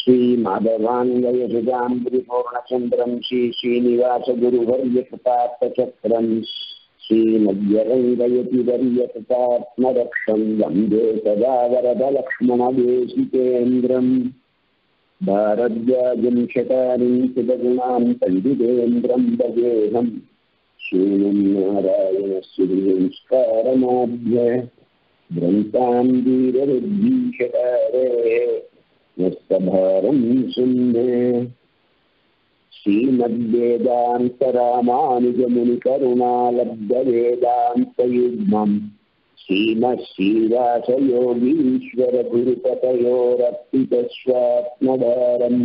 श्रीमाधवान्वयसुधाम्बुरिपूर्णचन्द्रम् श्रीश्रीनिवासगुरुवर्यकृतार्थचक्रम् श्रीमद्यरङ्गयति वर्यकृतात्मरक्षम् वन्दे सदा वरदलक्ष्मणदेशिकेन्द्रम् भारद्वाजं शतानिं सुदगुणां पण्डितेन्द्रं भजेऽहम् शूनं नारायणस्य संस्कारमाभ्य ग्रन्थान् वीरवृद्धीशकारे यस्तभारं शून्ये श्रीमद्वेदान्तरामानुजमुनिकरुणालब्धवेदान्तयुग्मम् श्रीमश्रीवासयोगीश्वरगुरुपतयोरर्पितस्वात्मभारम्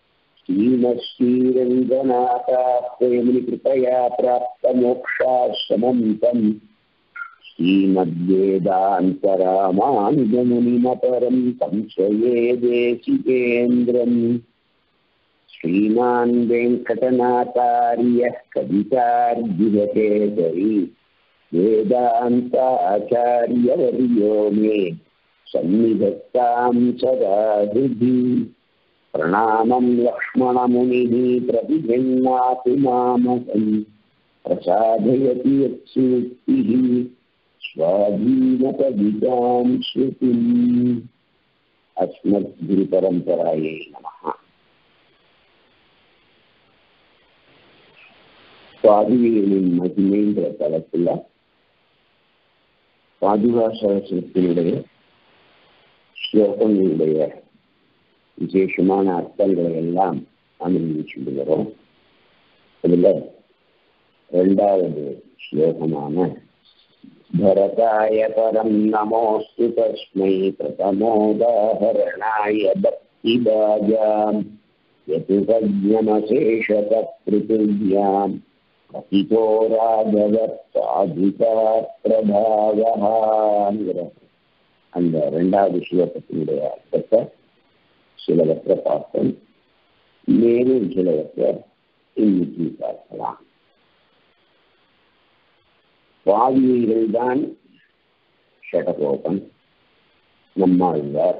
श्रीमश्रीरङ्गनाथाप्रेमिकृपया प्राप्तमोक्षाश्रमं तम् श्रीमद्वेदान्तरामानुजमुनिमपरं संशये देशिकेन्द्रम् श्रीमान् वेङ्कटनाथार्यः कवितार्जुहकेसरी वेदान्ताचार्यवर्यो मे सन्निधत्तां सदा हृदि प्रणामं लक्ष्मणमुनिः प्रतिगृह्णातु मामहम् प्रसादयति यत्सूक्तिः स्वाधीनकवितां श्रुतिम् अस्मद्गुरुपरम्परायै नमः பாதுகைகளின் மகிமைன்ற தளத்தில் பாதுகாசனத்தினுடைய ஸ்லோகங்களுடைய விசேஷமான அர்த்தங்களை எல்லாம் அனுபவிச்சுட்டு வரோம் அதில் ரெண்டாவது ஸ்லோகமான भरताय परं नमोऽस्तु तस्मै प्रथमोदाहरणाय भक्तिभाजाम् यतुपज्ञमशेषतपृथिव्याम् कथितो ராகவத்தாதிகா பிரபாவங்கிற அந்த ரெண்டாவது ஸ்லோகத்தினுடைய அர்த்தத்தை சிலவற்றை பார்த்தோம் மேலும் சிலவற்றை இன்னைக்கு பார்க்கலாம் பாவியர்கள் தான் ஷடகோபன் நம்மாழ்வார்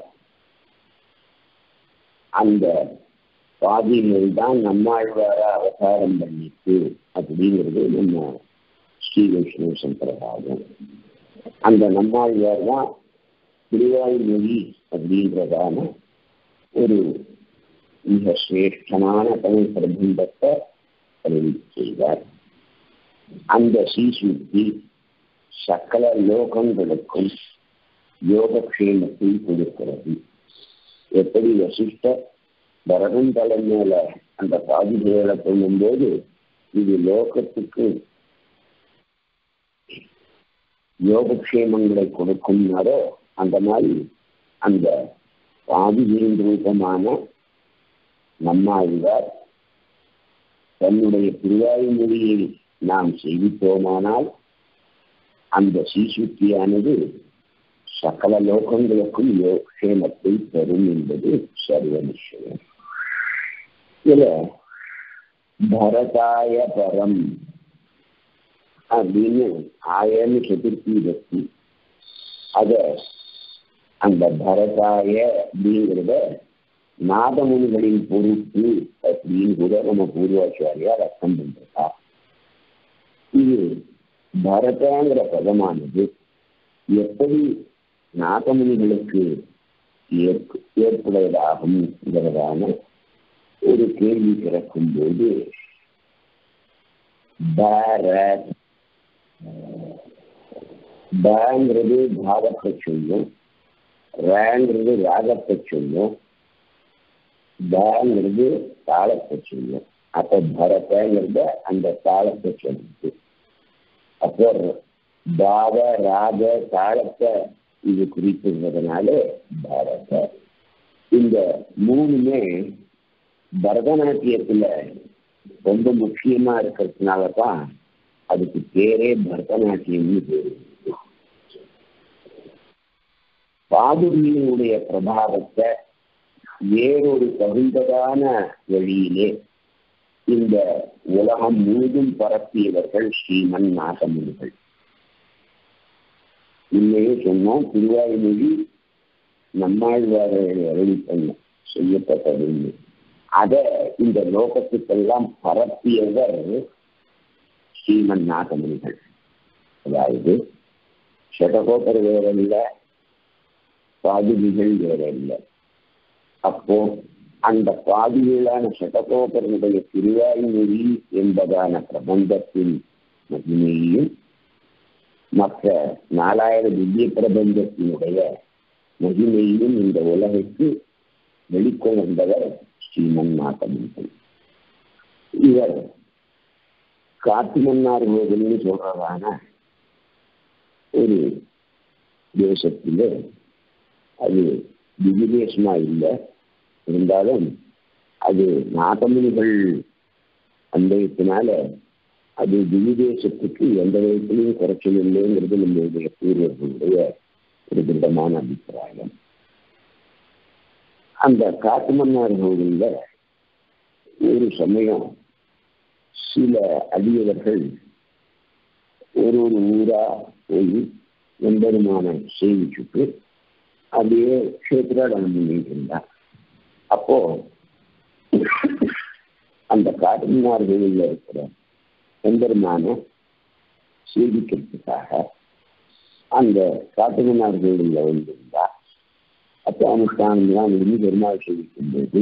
அந்த பாதிகள் தான் நம்மாழ்வார அவதாரம் பண்ணிட்டு அப்படிங்கிறது நம்ம ஸ்ரீ வைஷ்ணவ சம்பிரதாயம் அந்த நம்மாழ்வார் தான் திருவாய்மொழி அப்படின்றதான ஒரு மிக சிரேஷ்டமான தமிழ் பிரபந்தத்தை அறிவி செய்தார் அந்த சீசுத்தி சகல லோகங்களுக்கும் யோகக்ஷேமத்தை கொடுக்கிறது எப்படி வசிஷ்ட பரதன் தலை மேல அந்த பாதிப்புகளை சொல்லும்போது இது லோகத்துக்கு யோகக்ஷேமங்களை கொடுக்கும்னாரோ அந்த மாதிரி அந்த பாதிகளின் ரூபமான நம்மாழ்வார் தன்னுடைய திருவாய்மொழியை நாம் செய்வித்தோமானால் அந்த சீசுத்தியானது சகல லோகங்களுக்கும் யோகேமத்தை தரும் என்பது சர்வ நிச்சயம் இதுல பரதாய பரம் அப்படின்னு ஆயன்னு சதுர்த்தி பக்தி அத அந்த பரதாய அப்படிங்கிறத நாதமுனிகளின் பொறுப்பு அப்படின்னு கூட நம்ம பூர்வாச்சாரியார் அர்த்தம் பண்றா இது பரதாங்கிற பதமானது எப்படி நாகமுனிகளுக்கு ஏற்புடையதாகும்ங்கிறதான ஒரு கேள்வி பிறக்கும் போது பேங்கிறது பாவத்தை சொல்லும் ரேங்கிறது ராகத்தை சொல்லும் பேங்கிறது தாளத்தை சொல்லும் அப்ப பரதங்கிறத அந்த தாளத்தை சொல்லுது அப்போ பாவ ராக தாளத்தை இது குறிப்பிடுறதுனால பாரத இந்த மூணுமே பரதநாட்டியத்துல ரொம்ப முக்கியமா இருக்கிறதுனால தான் அதுக்கு பேரே பரதநாட்டியம்னு பேரு பாதுரியினுடைய பிரபாவத்தை வேறொரு தகுந்ததான வழியிலே இந்த உலகம் முழுதும் பரப்பியவர்கள் ஸ்ரீமன் நாகமுனிகள் இல்லையே சொன்னோம் திருவாய்மொழி நம்மாழ்வாரை அருளி பண்ண செய்யப்பட்டது அதை இந்த லோகத்துக்கெல்லாம் பரப்பியவர் ஸ்ரீமன் நாகமணிகள் அதாவது ஷடகோபர் வேற இல்லை பாதுகிகள் வேற இல்லை அப்போ அந்த பாதியிலான சடகோபரனுடைய திருவாய்மொழி என்பதான பிரபந்தத்தின் மகிமையையும் மற்ற நாலாயிரம் திவ்ய பிரபந்தத்தினுடைய மகிமையையும் இந்த உலகிற்கு வெளிக்கொணர்ந்தவர் ஸ்ரீமன் நாட்டமன்கள் இவர் காட்டு மன்னார் கோவில்னு சொல்றதான ஒரு தேசத்திலே அது திவ்யதேசமா இல்லை இருந்தாலும் அது நாட்டமணிகள் அன்பயத்தினால அது திவ்யதேசத்துக்கு எந்த விதத்திலையும் குறைச்சல் இல்லைங்கிறது நம்மளுடைய பூர்வர்களுடைய ஒரு திட்டமான அபிப்பிராயம் அந்த காட்டு மன்னார் கோவில்ல ஒரு சமயம் சில அடியவர்கள் ஒரு ஒரு ஊரா போய் எம்பெருமான சேவிச்சுட்டு அப்படியே கஷேத்திராடனம் பண்ணிட்டு இருந்தார் அப்போ அந்த காட்டுமன்னார் கோவில்ல இருக்கிற எம்பெருமான சேவிக்கிறதுக்காக அந்த காட்டுமன்னார் கோவில்ல வந்திருந்தா அப்போ அனுஷ்டானம்லாம் முடிஞ்சு பெருமாள் சேவிக்கும் போது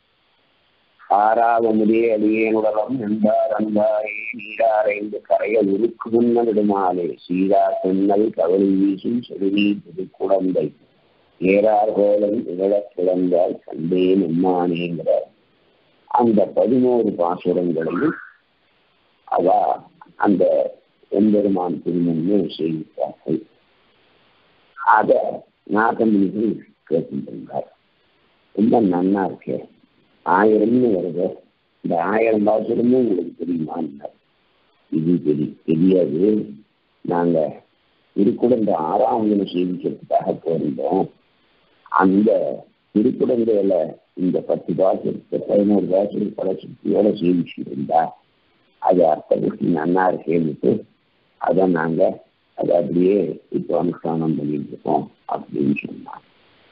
ஆறாவமுதே அடியேனுடலம் நண்பார் அன்பாரே நீராரைந்து கரைய உருக்கு முன்னவிடுமாலே சீரா சொன்னல் கவலை வீசும் செருவி புதுக்குழந்தை ஏறார் கோலம் இழக் கிடந்தால் கண்டேன் எம்மானேங்கிற அந்த பதினோரு பாசுரங்களையும் அவ அந்த எம்பெருமான் திருமணமே செய்வித்தார்கள் அத நாகமணிகள் கேட்டுருந்தார் ரொம்ப நன்னா இருக்கே ஆயிரம்னு வருது இந்த ஆயிரம் பாசுரமும் உங்களுக்கு தெரியுமா இது தெரி தெரியாது நாங்க திருக்குடந்த ஆறாம் தினம் சேவிக்கிறதுக்காக போயிருந்தோம் அந்த திருக்குடந்தையில இந்த பத்து பாசுரத்தை பதினோரு பாசுரம் பல சுத்தியோட சேவிச்சுட்டு இருந்தா அது அர்த்தபுஷ்டி நன்னா இருக்கேன்னுட்டு அதை நாங்க அதை அப்படியே இப்போ அனுஷ்டானம் பண்ணிட்டு இருக்கோம் அப்படின்னு சொன்னாங்க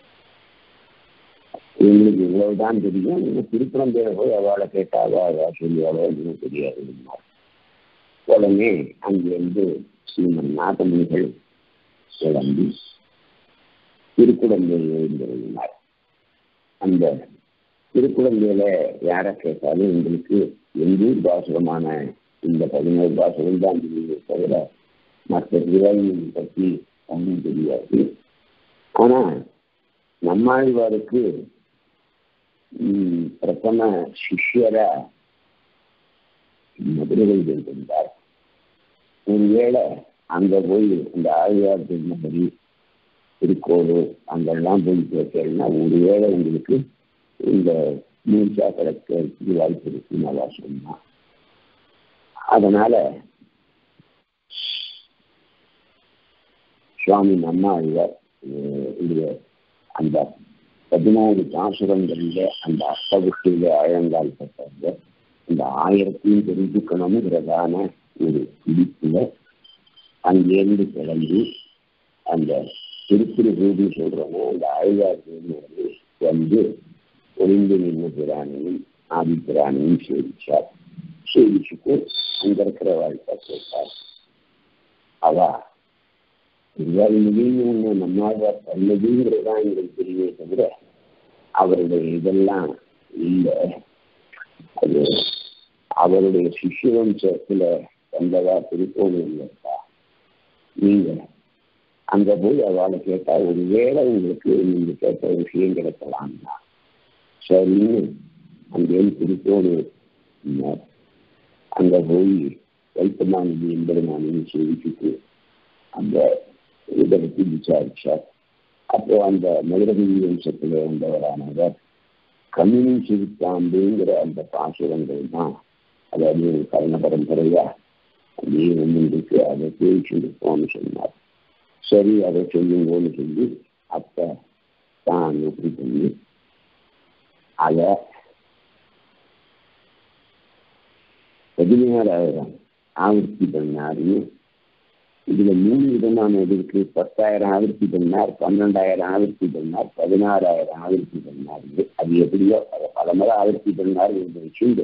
எங்களுக்கு இவ்வளவுதான் தெரியும் நீங்க திருப்பரம்பேரை போய் அவளை கேட்டாவா அவ சொல்லுவாளோ எனக்கு தெரியாது உடனே அங்கிருந்து ஸ்ரீமன் நாட்டமணிகள் கிளம்பி திருக்குடந்தையில் எழுந்திருந்தார் அந்த திருக்குடந்தையில யாரை கேட்டாலும் எங்களுக்கு எங்கூர் பாசுரமான இந்த பதினோரு பாசுரம் தான் தெரியுது தவிர மற்ற திருவாயூரை பற்றி ஒன்றும் தெரியாது ஆனா நம்மாழ்வாருக்கு பிரதம சிஷ்யரா மதுரைகள் இருந்தார் ஒருவேளை அங்க போய் அந்த ஆழ்வார் திருநகரி திருக்கோளூர் அங்கெல்லாம் போய் கேட்கறதுனா ஒருவேளை உங்களுக்கு இந்த மூச்சா கிடைக்கிறதுக்கு வாய்ப்பு இருக்கு நல்லா சொன்னான் அதனால சுவாமி நம்மாழ்வார் இந்த அந்த பதினாறு பாசுரங்களில் அந்த அஷ்டபுஷ்டியில ஆழங்கால் பட்டவங்க இந்த ஆயிரத்தையும் தெரிஞ்சுக்கணுங்கிறதான ஒரு பிடிப்புல அங்கேருந்து கிளம்பி அந்த திருத்திருப்பூதி சொல்றோமோ அந்த ஆழ்வார் வந்து வந்து ஒளிந்து நின்று பிராணியும் ஆதி பிராணியும் சேவிச்சார் சேவிச்சுட்டு அங்க இருக்கிற வாழ்க்கை கேட்டார் அவ திருவாரூரில் ஒன்று நம்மாழ்வார் பண்ணதுங்கிறதான் எங்களுக்கு தெரியுமே தவிர அவருடைய இதெல்லாம் இல்லை அது அவருடைய சிஷ்ய வம்சத்துல வந்ததா திருக்கோவில் இருக்கா நீங்க அங்க போய் அவளை கேட்டா ஒருவேளை உங்களுக்கு நீங்க கேட்ட விஷயம் கிடைக்கலாம்னா சரின்னு அங்கேயும் திருக்கோவில் அங்க போய் வைத்தமானது எம்பெருமானு சேவிச்சுட்டு அந்த இதை பற்றி விசாரிச்சார் அப்போ அந்த மதுரகிரி வம்சத்தில் வந்தவரானவர் கம்யூனி சிறுத்தாண்டுங்கிற அந்த பாசுரங்கள் தான் அதாவது ஒரு கரண பரம்பரையா அப்படியே ஒன்று இருக்கு அதை பேசிருப்போம்னு சொன்னார் சரி அதை சொல்லுங்கன்னு சொல்லி அப்ப தான் எப்படி பண்ணி அதை பதினேழாயிரம் ஆவர்த்தி பண்ணாருன்னு இதுல மூணு விதமான இருக்கு பத்தாயிரம் ஆவிர்த்தி பண்ணார் பன்னெண்டாயிரம் ஆவிர்த்தி பண்ணார் பதினாறாயிரம் ஆவிர்த்தி பண்ணார் இது அது எப்படியோ அதை பல முறை ஆவிர்த்தி பண்ணார் என்று வச்சுண்டு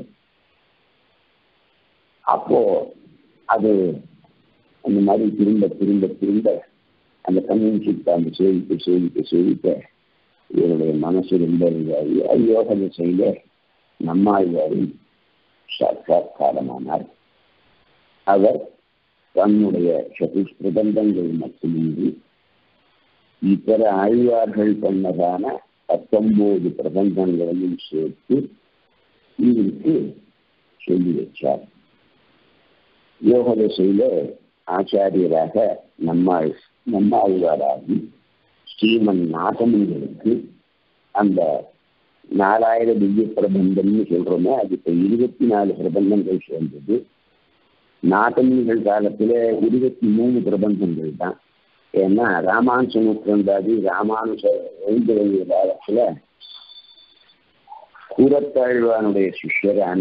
அப்போ அது அந்த மாதிரி திரும்ப திரும்ப திரும்ப அந்த கம்யூனிஸ்ட் அந்த சேவிக்க சேவிக்க சேவிக்க இவருடைய மனசு ரொம்ப இதாகி அது யோக திசையில நம்மாழ்வாரின் சாட்சாத்காரமானார் அவர் தன்னுடைய சதுஷ்பிரபந்தங்கள் மட்டுமின்றி இதர ஆழ்வார்கள் பண்ணதான பத்தொன்பது பிரபந்தங்களையும் சேர்த்து இதற்கு சொல்லி வச்சார் யோக திசையில ஆச்சாரியராக நம்மாள் நம்மாழ்வாராகி ஸ்ரீமன் நாகமணிகளுக்கு அந்த நாலாயிர திவ்ய பிரபந்தம்னு சொல்றோமே அது இப்ப இருபத்தி நாலு பிரபந்தங்கள் சேர்ந்தது நாகமணிகள் காலத்துல இருபத்தி மூணு பிரபந்தங்கள் தான் ஏன்னா ராமானுச நூற்றாண்டாதி ராமானுச எழுந்துடைய காலத்துல கூரத்தாழ்வானுடைய சிஷ்யரான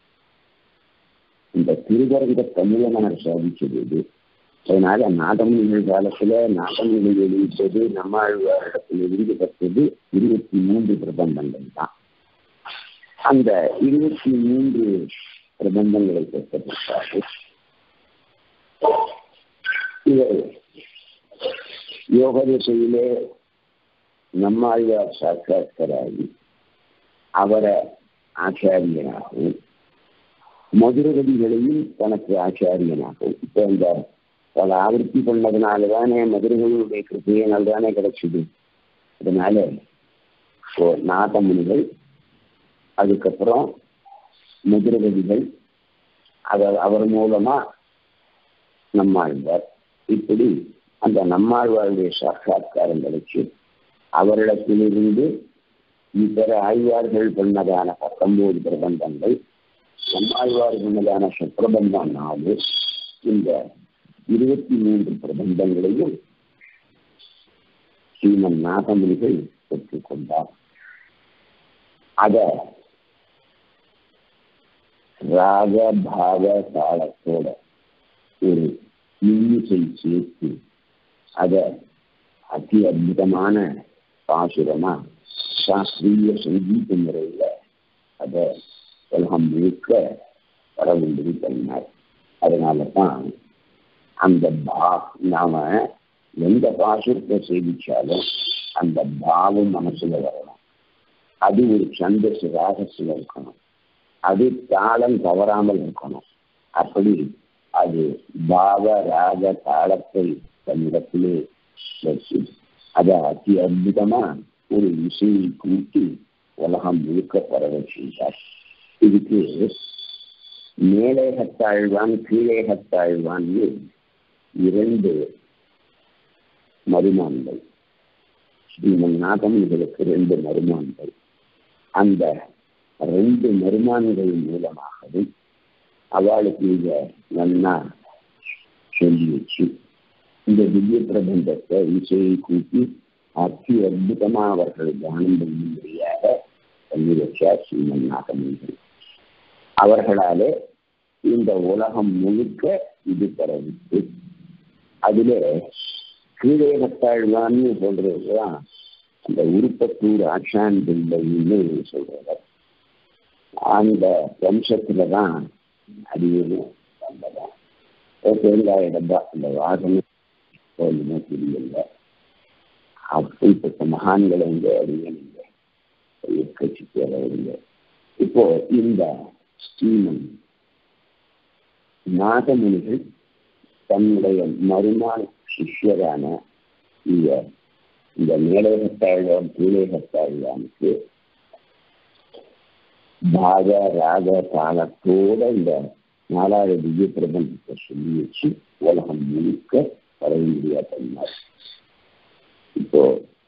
இந்த திருவரங்க தமிழமனர் சாதிச்சது இது அதனால நாகமணிகள் காலத்துல நாகமணிகள் வெளியிட்டது நம்மாழ்வாரிடத்தில் இருந்து பெற்றது இருபத்தி மூன்று பிரபந்தங்கள் தான் அந்த இருபத்தி மூன்று பிரபந்தங்களை பெற்றதற்காக இவர் யோக திசையிலே நம்மாழ்வார் சாட்சாத்கராகி அவரை ஆச்சாரியனாகவும் மதுரகதிகளையும் தனக்கு ஆச்சாரியனாகவும் இப்போ இந்த பல ஆவர்த்தி பண்ணதுனால தானே மதுரைகளுடைய கிருப்பையினால் தானே கிடைச்சது அதனால நாதமுனிகள் அதுக்கப்புறம் மதுரகதிகள் அவர் அவர் மூலமா நம்மாழ்வார் இப்படி அந்த நம்மாழ்வாருடைய சாட்சாத்காரம் கிடைச்சு அவரிடத்திலிருந்து இதர ஆழ்வார்கள் பண்ணதான பத்தொன்பது பிரபந்தங்கள் நம்மாழ்வார் பண்ணதான சுப்பிரபந்தம் நாலு இந்த இருபத்தி மூன்று பிரபந்தங்களையும் ஸ்ரீமன் நாகமுனிகள் பெற்றுக்கொண்டார் அத ராக பாவ தாளத்தோட ஒரு இன்னிசை சேர்த்து அத அதி அற்புதமான பாசுரமா சாஸ்திரிய சங்கீத முறையில அத உலகம் முழுக்க பரவும்படி பண்ணார் அதனால தான் அந்த பா நாம எந்த பாசுரத்தை சேவிச்சாலும் அந்த பாவம் மனசுல வரணும் அது ஒரு சந்தஸ் ராகசியம் இருக்கணும் அது தாளம் தவறாமல் இருக்கணும் அப்படி அது பாவ ராக தாளத்தை தன்னிடத்திலே வச்சு அதை அதி அற்புதமா ஒரு இசையை கூட்டி உலகம் முழுக்க பரவ செய்தார் இதுக்கு மேலேகத்தாழ்வான் கீழேகத்தாழ்வான்னு இரண்டு மருமான்கள் ஸ்ரீமன் நாகமணிகளுக்கு ரெண்டு மருமான்கள் அந்த ரெண்டு மருமான்கள் மூலமாகவும் அவளுக்கு இத நல்லா சொல்லி வச்சு இந்த திவ்ய பிரபந்தத்தை இசையை கூட்டி அத்தி அற்புதமா அவர்கள் தியானம் பண்ணும்படியாக பண்ணி வச்சார் ஸ்ரீமன் நாகமணிகள் அவர்களாலே இந்த உலகம் முழுக்க இது பரவிட்டு அதுல கீழேகத்தாழ்வான்னு சொல்றதுதான் அந்த உருப்பத்தூர் ஆட்சான் பிள்ளைன்னு சொல்றார் அந்த வம்சத்துல தான் அடியனும் வந்ததான் தேங்காய் டப்பா அந்த வாசனை ஒன்றுமே தெரியல அப்படிப்பட்ட மகான்களை வந்து அடியன் கட்சி தேவையில்லை இப்போ இந்த ஸ்ரீமன் நாகமுனிகள் தன்னுடைய மறுநாள் சிஷ்யரான இந்த இந்த மேலேகத்தாழ்வான் கீழேகத்தாழ்வானுக்கு பாக ராக காலத்தோட இந்த நாலாவது திவ்ய பிரபந்தத்தை சொல்லி வச்சு உலகம் முழுக்க பரவியா பண்ணார் இப்போ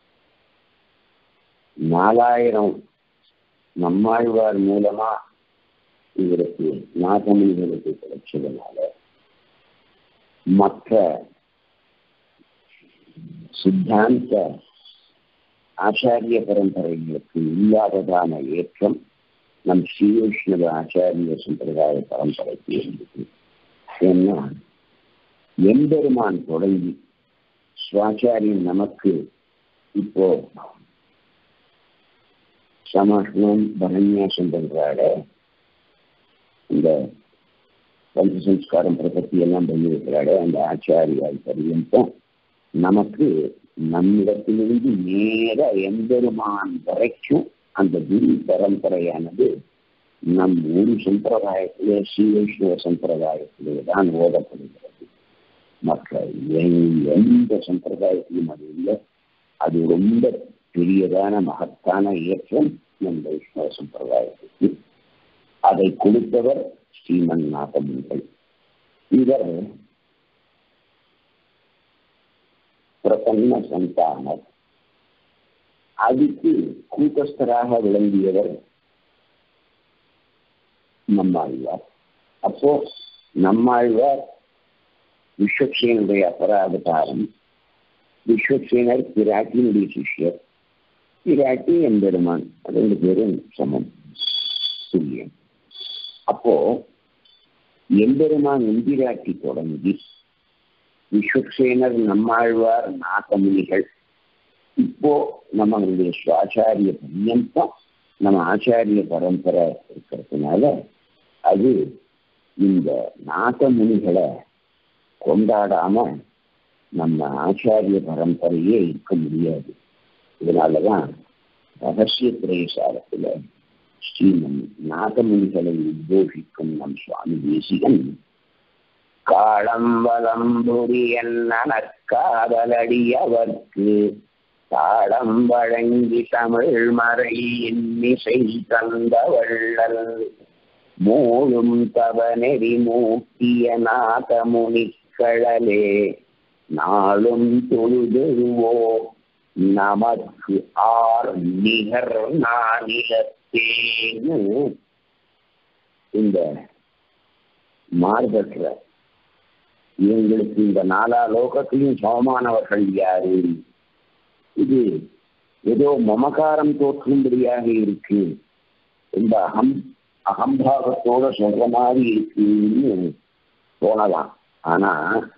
நாலாயிரம் நம்மாழ்வார் மூலமா இவருக்கு நாகமணிகளுக்கு கிடைச்சதுனால மற்ற சித்தாந்த ஆச்சாரிய பரம்பரைகளுக்கு இல்லாததான ஏற்றம் நம் ஸ்ரீ வைஷ்ணவ ஆச்சாரிய சம்பிரதாய பரம்பரைக்கு இருந்தது ஏன்னா எம்பெருமான் தொடங்கி சுவாச்சாரியன் நமக்கு இப்போ சமாஷ்ணம் பரநியாசம் பண்றாட இந்த பஞ்சசம்ஸ்காரம் பிரபத்தி எல்லாம் பண்ணி வைக்கிறாட அந்த ஆச்சாரியால் பரியந்தம் நமக்கு நம்மிடத்திலிருந்து நேர எம்பெருமான் வரைக்கும் அந்த குரு பரம்பரையானது நம் ஒரு சம்பிரதாயத்திலே ஸ்ரீ வைஷ்ணவ சம்பிரதாயத்திலே தான் ஓதப்படுகிறது மற்ற எந்த சம்பிரதாயத்திலும் அது இல்லை அது ரொம்ப பெரியதான மகத்தான இயக்கம் நம் வைஷ்ணவ சம்பிரதாயத்துக்கு அதை கொடுத்தவர் ஸ்ரீமன் நாதமுனிகள் இவர் பிரசன்ன சந்தானர் அதுக்கு கூட்டஸ்தராக விளங்கியவர் நம்மாழ்வார் அப்போ நம்மாழ்வார் விஸ்வக்சேனுடைய அபராதகாரம் விஸ்வக்சேனர் பிராட்டியினுடைய சிஷ்யர் பிராட்டி எம்பெருமான் ரெண்டு பேரும் சமம் துல்லியம் அப்போ எம்பெருமான் எம்பிராட்டி தொடங்கி விஸ்வக்சேனர் நம்மாழ்வார் நாகமுனிகள் இப்போ நம்மளுடைய சுவாச்சாரிய பரியந்தம் நம்ம ஆச்சாரிய பரம்பரை இருக்கிறதுனால அது இந்த நாகமுனிகளை கொண்டாடாம நம்ம ஆச்சாரிய பரம்பரையே இருக்க முடியாது இதனாலதான் ரகசிய பிரேசாரத்துல ஸ்ரீமன் நாகமுனிகளை உத்போஷிக்கும் நம் சுவாமி தேசிகன் காலம் வலம்புரி என்ன நற்காதலடியவர்க்கு தாளம் வழங்கி தமிழ் மறை இன்னிசை தந்த வள்ளல் மூழும் தவநெறி மூட்டிய நாதமுனிக்கழலே நாளும் தொழுதுவோ நமக்கு ஆர் நிகர் நானிலத்தேன்னு இந்த மார்பற்ற எங்களுக்கு இந்த நாலா லோகத்திலும் சமமானவர்கள் யாரு இது ஏதோ மமகாரம் தோற்றும்படியாக இருக்கு இந்த அகம் அகம்பாவத்தோட சொல்ற மாதிரி இருக்குன்னு தோணலாம் ஆனா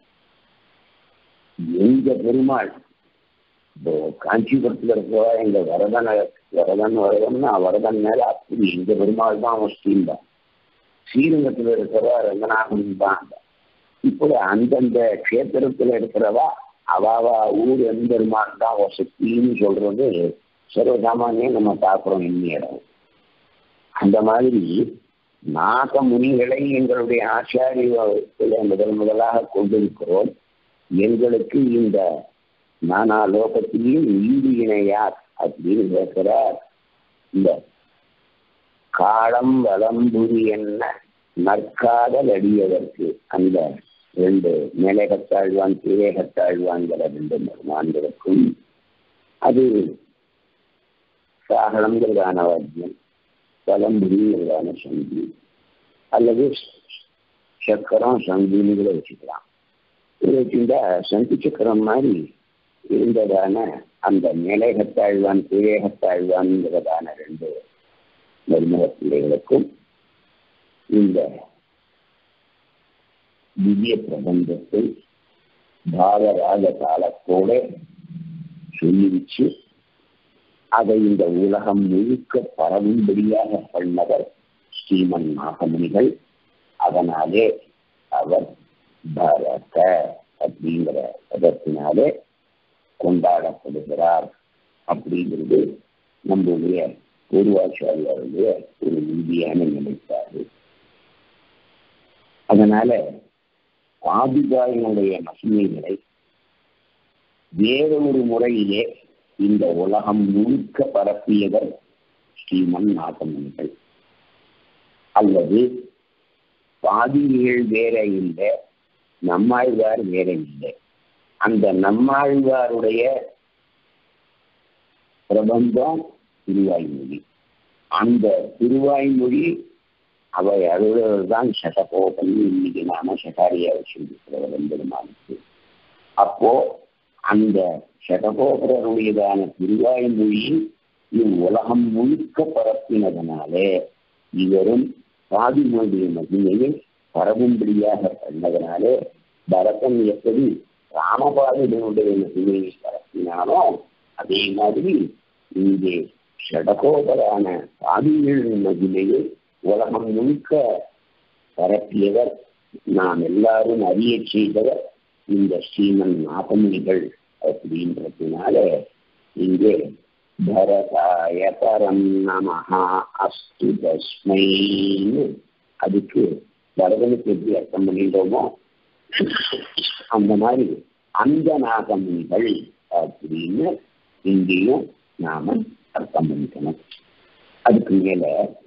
எங்க பெருமாள் இப்போ காஞ்சிபுரத்துல இருக்கிறவா எங்க வரதன் வரதன் வரதன்னா வரதன் மேல அப்படி எங்க பெருமாள் தான் அவன் ஸ்ரீம் தான் ஸ்ரீரங்கத்துல இருக்கிறவா ரங்கநாதன் தான் இப்படி அந்தந்த கஷேத்திரத்துல இருக்கிறவா அவாவா ஊர் எம்பெருமான் தான் வசத்தின்னு சொல்றது சர்வசாமானியம் நம்ம பார்க்கிறோம் இன்னிடம் அந்த மாதிரி நாக முனிகளை எங்களுடைய ஆச்சாரியத்தில் முதல் முதலாக கொண்டிருக்கிறோம் எங்களுக்கு இந்த நானா லோகத்திலையும் ஈடு இணையார் அப்படின்னு கேட்கிறார் இந்த காலம் வளம்புரி என்ன நற்காதல் அடியதற்கு அந்த ரெண்டு மேலகத்தாழ்வான் கீழேகத்தாழ்வான்கிற ரெண்டு பெருமான்களுக்கும் அது சாகனங்கிறதான வாத்தியம் பலம்புரிங்கிறதான சங்கி அல்லது சக்கரம் சங்கின்னு கூட வச்சுக்கலாம் வச்சுட்டா சங்கு சக்கரம் மாதிரி இருந்ததான அந்த மேலேகத்தாழ்வான் கீழேகத்தாழ்வான்கிறதான ரெண்டு மருமக பிள்ளைகளுக்கும் இந்த திவ்ய பிரபந்தத்தை பாவராக காலத்தோட சொல்லி வச்சு அதை இந்த உலகம் முழுக்க பரவும்படியாக பண்ணவர் ஸ்ரீமன் நாகமுனிகள் அதனாலே அவர் பரத அப்படிங்கிற பதத்தினாலே கொண்டாடப்படுகிறார் அப்படிங்கிறது நம்முடைய பூர்வாச்சாரியாருடைய ஒரு உறுதியான நிலைப்பாடு அதனால ஆதிகாயினுடைய மகிமைகளை வேறொரு முறையிலே இந்த உலகம் முழுக்க பரப்பியவர் ஸ்ரீமன் நாகமணிகள் அல்லது பாதிகள் வேற இல்லை நம்மாழ்வார் வேற இல்லை அந்த நம்மாழ்வாருடைய பிரபந்தம் திருவாய்மொழி அந்த திருவாய்மொழி அவை அழுதான் சட்டகோபன் இன்னைக்கு நாம சட்டாரியா வச்சிருக்கிறவர் எம்பெருமானுக்கு அப்போ அந்த சடகோபரருடையதான திருவாய்மொழி இவ்வுலகம் முழுக்க பரப்பினதனாலே இவரும் பாதிமொழிய மகிமையை பரவும்படியாக பண்ணதனாலே பரதன் எப்படி ராமபாதனுடைய மகிமையை பரப்பினானோ அதே மாதிரி இங்கே ஷடகோபரான பாதிகளின் மகிமையை உலகம் முழுக்க பரப்பியவர் நாம் எல்லாரும் அறிய செய்தவர் இந்த ஸ்ரீமன் நாகமுனிகள் அப்படின்றதுனால இங்கே பரதாய பரம் நமஹா அஸ்து தஸ்மைன்னு அதுக்கு பரதனுக்கு எப்படி அர்த்தம் பண்ணிட்டோமோ அந்த மாதிரி அந்த நாகமுனிகள் அப்படின்னு இங்கேயும் நாம அர்த்தம் பண்ணிக்கணும் அதுக்கு மேல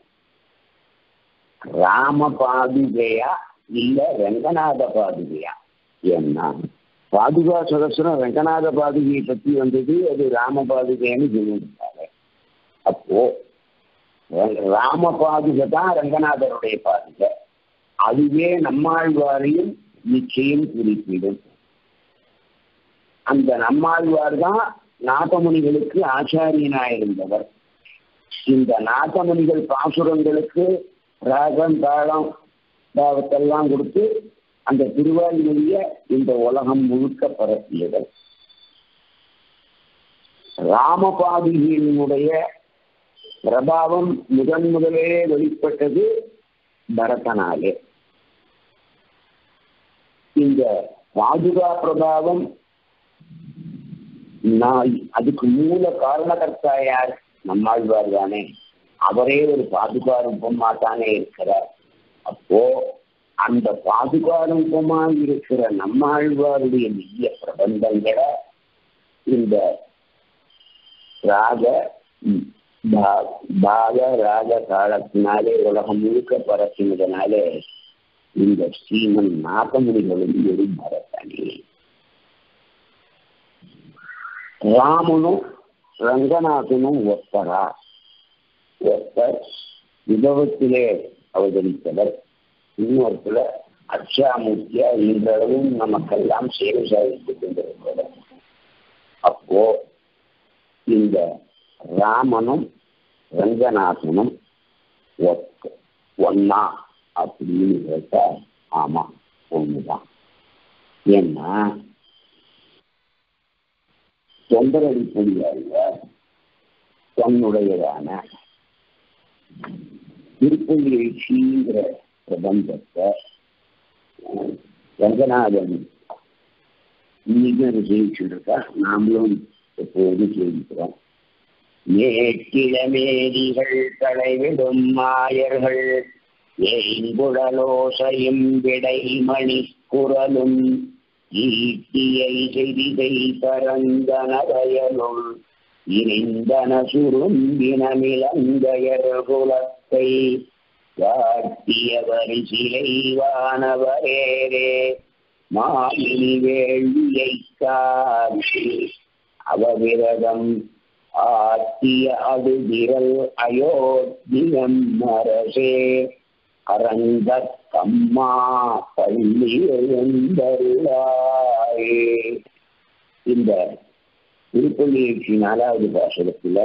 ராம பாதுகையா இல்ல ரங்கநாத பாதுகையா ஏன்னா பாதுகா சதஸ்வரம் ரங்கநாத பாதுகையை பத்தி வந்தது அது ராம பாதுகைன்னு சொல்லியிருக்காங்க அப்போ ராம பாதுகை தான் ரங்கநாதருடைய பாதுகை அதுவே நம்மாழ்வாரையும் நிச்சயம் குறிப்பிடும் அந்த நம்மாழ்வார் தான் நாகமுனிகளுக்கு ஆச்சாரியனாயிருந்தவர் இந்த நாகமுனிகள் பாசுரங்களுக்கு ராகம் தாளம் பாவத்தெல்லாம் கொடுத்து அந்த திருவாய்மொழிய இந்த உலகம் முழுக்க பரப்பியவர் ராமபாதியினுடைய பிரபாவம் முதன் முதலே வெளிப்பட்டது பரதனாலே இந்த பாதுகா பிரபாவம் நான் அதுக்கு மூல காரணகர்த்தா யார் நம்மாழ்வார் தானே அவரே ஒரு பாதுகா ரூபமா தானே இருக்கிறார் அப்போ அந்த பாதுகா ரூபமா இருக்கிற நம்மாழ்வாருடைய மெய்ய பிரபந்தங்களை இந்த ராக பாக ராக காலத்தினாலே உலகம் முழுக்க பரப்பினதுனாலே இந்த ஸ்ரீமன் நாகமுனிகளும் ஒரு பரதனே ராமனும் ரங்கநாதனும் ஒத்தரா ஒருத்தர் விபவத்திலே அவதரித்தவர் இன்னொருத்தர் அச்சாமூர்த்தியா இன்றளவும் நமக்கெல்லாம் சேவை சாதித்துக் கொண்டிருக்கிறவர் அப்போ இந்த ராமனும் ரங்கநாதனும் ஒன்னா அப்படின்னு கேட்டா ஆமா ஒண்ணுதான் ஏன்னா தொண்டரடிப்படியாக தன்னுடையதான திருப்பள்ளி எழுச்சிங்கிற பிரபந்தத்தை ரங்கநாதன் இன்னைக்கு ஜெயிச்சுருக்கா நாமளும் எப்போதும் ஜெயிக்கிறோம் மேற்கிழமேதிகள் தலைவிடும் மாயர்கள் ஏங்குழலோசையும் விடைமணி குரலும் ஈட்டியை செய்திதை பரந்தனவயலுள் இணைந்தன சுரும்பினமிலங்கையர் குலத்தை காட்டியவர் சிலை வானவரேரே மாலினி வேள்வியை காட்டி அவவிரதம் ஆத்திய அடுதிரல் அயோத்தியம் அரசே அரங்க கம்மா பள்ளி எழுந்தருளாயே இந்த திருப்பள்ளி எழுச்சி நாலாவது பாசகத்துல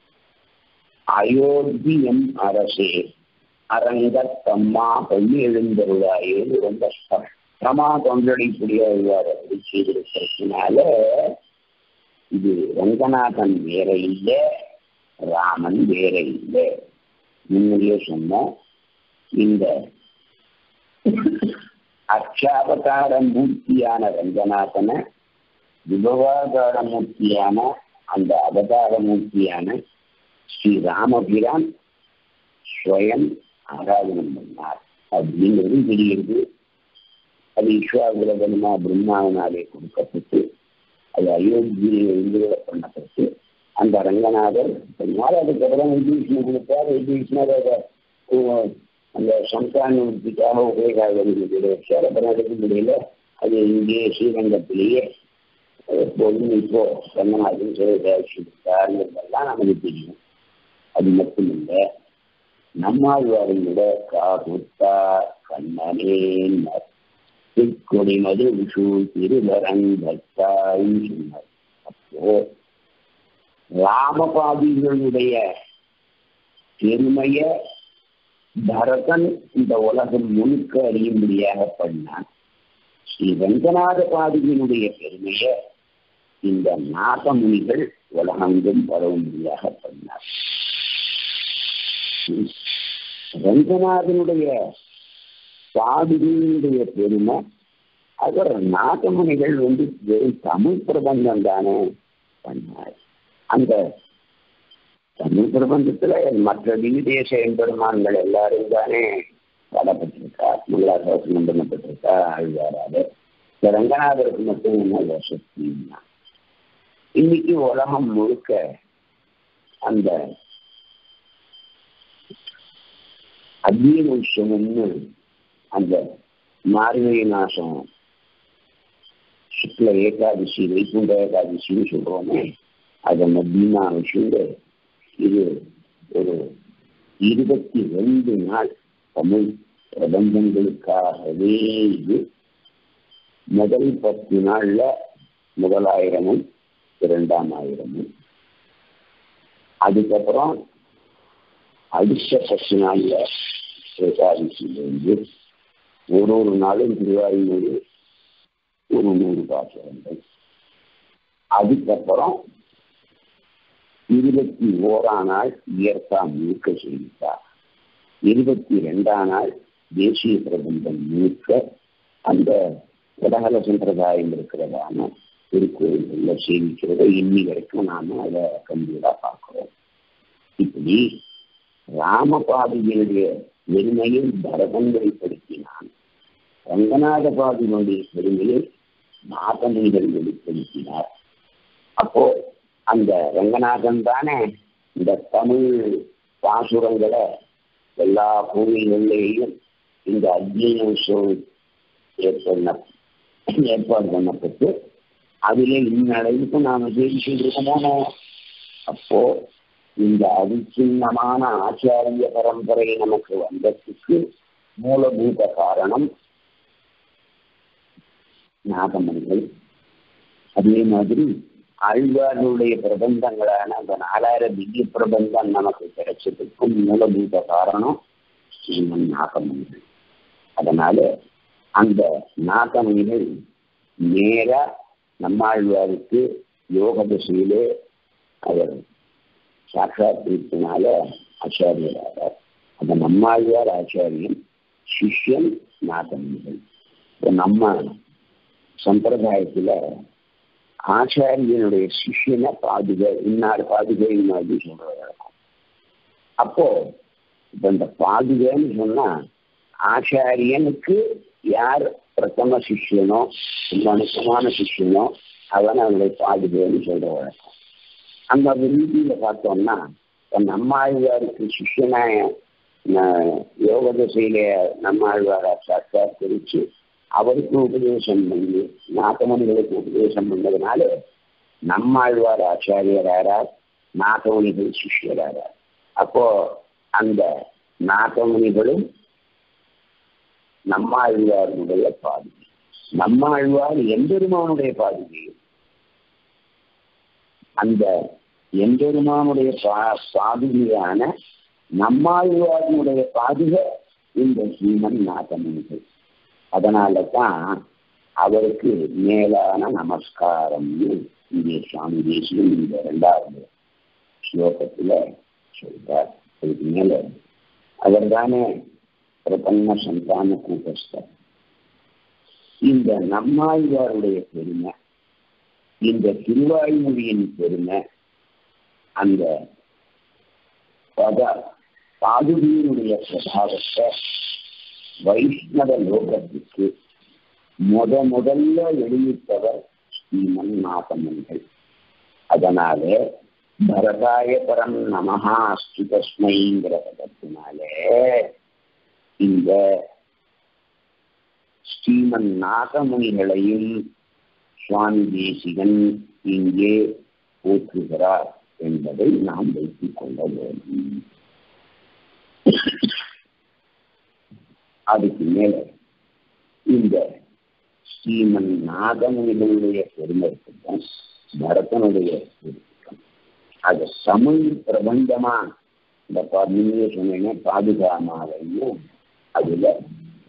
அயோத்தியம் அரசே அரங்க கம்மா பள்ளி எழுந்தருளாயே ரொம்ப ஸ்பஷ்டமா தொண்டடிக்கூடிய அப்படி செய்திருக்கிறதுனால இது ரங்கநாதன் வேற இல்லை ராமன் வேற இல்லை முன்னாடியே சொன்னோம் இந்த அக்ஷாவதார மூர்த்தியான ரங்கநாதனை விபவாதார மூர்த்தியான அந்த அவதார மூர்த்தியான ஸ்ரீ ராமபிரான் ஸ்வயம் ஆராதனம் பண்ணார் அப்படிங்கிறது தெரியுது அது ஈஸ்வரகுலதனமா பிரம்மாவனாலே கொடுக்கப்பட்டு அது அயோத்தியை எழுந்துகளை பண்ணப்பட்டு அந்த ரங்கநாதர் பண்ணார் அதுக்கப்புறம் வைத்தீஷ்ணு கொடுத்தார் வைத்தீஷ்ணர் அதை அந்த சந்தானத்துக்காக உபயோகாக வச்சார் அப்புறம் எடுக்க முடியல அது இங்கே ஸ்ரீரங்கத்திலேயே எப்போதும் இப்போ ரங்கநாதன் சிவகாட்சித்தாருங்கிறதெல்லாம் நமக்கு தெரியும் அது மட்டும் இல்லை நம்மாழ்வாரையோட காகுத்தா கண்ணனேன்னர் திருக்கொடி மது விஷு திருவரங்கத்தாய் சொன்னார் அப்போ ராமபாதிகளுடைய பெருமைய பரதன் இந்த உலகம் முழுக்க அறியும்படியாக பண்ணான் ஸ்ரீ ரங்கநாத பாதியினுடைய பெருமையை இந்த நாகமுனிகள் உலகெங்கும் பரவும்படியாக பண்ணார் ரங்கநாதனுடைய பாதுகையினுடைய பெருமை அவர் நாகமுனிகள் வந்து வெறும் தமிழ் பிரபந்தம் தானே பண்ணார் அந்த தமிழ் பிரபந்தத்துல மற்ற விதேச எம்பெருமான்கள் எல்லாரும் தானே பாடப்பட்டிருக்கா மங்களாசாசனம் பண்ணப்பட்டிருக்கா ஆழ்வாராது இந்த ரங்கநாதருக்கு மட்டும் என்ன சக்தின்னா இன்னைக்கு உலகம் முழுக்க அந்த அக்னி உற்சவம்னு அந்த மார்கழி மாசம் சுக்ல ஏகாதசி வைகுண்ட ஏகாதசின்னு சொல்றோமே அதை மத்தியமா வச்சுண்டு இது ஒரு இருபத்தி ரெண்டு நாள் தமிழ் பிரபந்தங்களுக்காகவே இது முதல் பத்து நாள்ல முதலாயிரமும் இரண்டாம் ஆயிரமும் அதுக்கப்புறம் அடுத்த பத்து நாள்ல ஏகாதசியிலிருந்து ஒரு ஒரு நாளும் திருவாயூர் ஒரு நூறு பாசுரங்கள் அதுக்கப்புறம் இருபத்தி ஓராம் நாள் இயற்கா முழுக்க செய்தார் இருபத்தி ரெண்டாம் நாள் தேசிய பிரபந்தம் முழுக்க அந்த உலகல சம்பிரதாயம் இருக்கிறதான திருக்கோயில்கள்ல சேமிக்கிறத இன்னி வரைக்கும் நாம அதை கண்டிப்பா பார்க்கிறோம் இப்படி ராமபாதியினுடைய பெருமையை பரதன் வெளிப்படுத்தினான் ரங்கநாத பாதியினுடைய பெருமையை நாகமணிகள் வெளிப்படுத்தினார் அப்போ அந்த ரங்கநாதன் தானே இந்த தமிழ் பாசுரங்களை எல்லா கோவில்கள்லேயும் இந்த அக்னி உற்சவம் ஏற்பட ஏற்பாடு பண்ணப்பட்டு அதிலே இன்னளவுக்கு நாம செய்தி செய்திருக்கோமோ அப்போ இந்த அவிச்சின்னமான ஆச்சாரிய பரம்பரை நமக்கு வந்ததுக்கு மூலபூத காரணம் நாகமணிகள் அதே மாதிரி ஆழ்வார்களுடைய பிரபந்தங்களான அந்த நாலாயிரம் திவ்ய பிரபந்தம் நமக்கு கிடைச்சதுக்கும் மூலபூத காரணம் ஸ்ரீமன் நாகமணிகள் அதனால அந்த நாகமணிகள் நேரா நம்மாழ்வாருக்கு யோக திசையிலே அவர் சாட்சாத்தினால ஆச்சாரியராக அந்த நம்மாழ்வார் ஆச்சாரியன் சிஷ்யன் நாகமணிகள் இப்போ நம்ம சம்பிரதாயத்துல ஆச்சாரியனுடைய சிஷியனை பாதுகை இன்னார் பாதுகை மாதிரி சொல்ற வழக்கம் அப்போ இப்ப இந்த பாதுகைன்னு சொன்னா ஆச்சாரியனுக்கு யார் பிரதம சிஷியனோ ரொம்ப அனுப்பமான சிஷியனோ அவன் அவனுடைய பாதுகைன்னு சொல்ற வழக்கம் அந்த ரீதியில பார்த்தோம்னா நம்மாழ்வாருக்கு சிஷியனா யோக திசையில நம்மாழ்வாரா சாட்சாத்தரிச்சு அவருக்கு உபதேசம் பண்ணி நாகமணிகளுக்கு உபதேசம் பண்ணதுனால நம்மாழ்வார் ஆச்சாரியராரார் நாகமணிகள் சிஷ்யராரார் அப்போ அந்த நாகமணிகளும் நம்மாழ்வாருடைய பாதுகை நம்மாழ்வார் எம்பெருமானுடைய பாதுகையும் அந்த எம்பெருமானுடைய பா பாதுகையான நம்மாழ்வாருடைய பாதுகை இந்த ஸ்ரீமன் நாகமணிகள் அதனால தான் அவருக்கு மேலான நமஸ்காரம்னு இங்கே சுவாமி தேசியம் இந்த இரண்டாவது ஸ்லோகத்துல சொல்றார் அதுக்கு மேல அவர் தானே பிரபன்ன சந்தான கூட்டஸ்தர் இந்த நம்மாழ்வாருடைய பெருமை இந்த திருவாய்மொழியின் பெருமை அந்த பத பாதுகையினுடைய பிரபாவத்தை வைஷ்ணவ லோகத்துக்கு முத முதல்ல வெளியிட்டவர் ஸ்ரீமன் நாகமன்கள் அதனாலே பரதாய பரம் நமஹா அஸ்து தஸ்மைங்கிற பதத்தினாலே இந்த ஸ்ரீமன் நாகமுனிகளையும் சுவாமி தேசிகன் இங்கே போற்றுகிறார் என்பதை நாம் வைத்துக் கொள்ள வேண்டும் அதுக்கு மேல இந்த ஸ்ரீமன் நாகமுனிகளுடைய பெருமைக்குதான் பரதனுடைய பெருமைக்கும் அது தமிழ் பிரபந்தமா இந்த முன்னே சொன்னேன்னா பாதுகாமாலையும் அதுல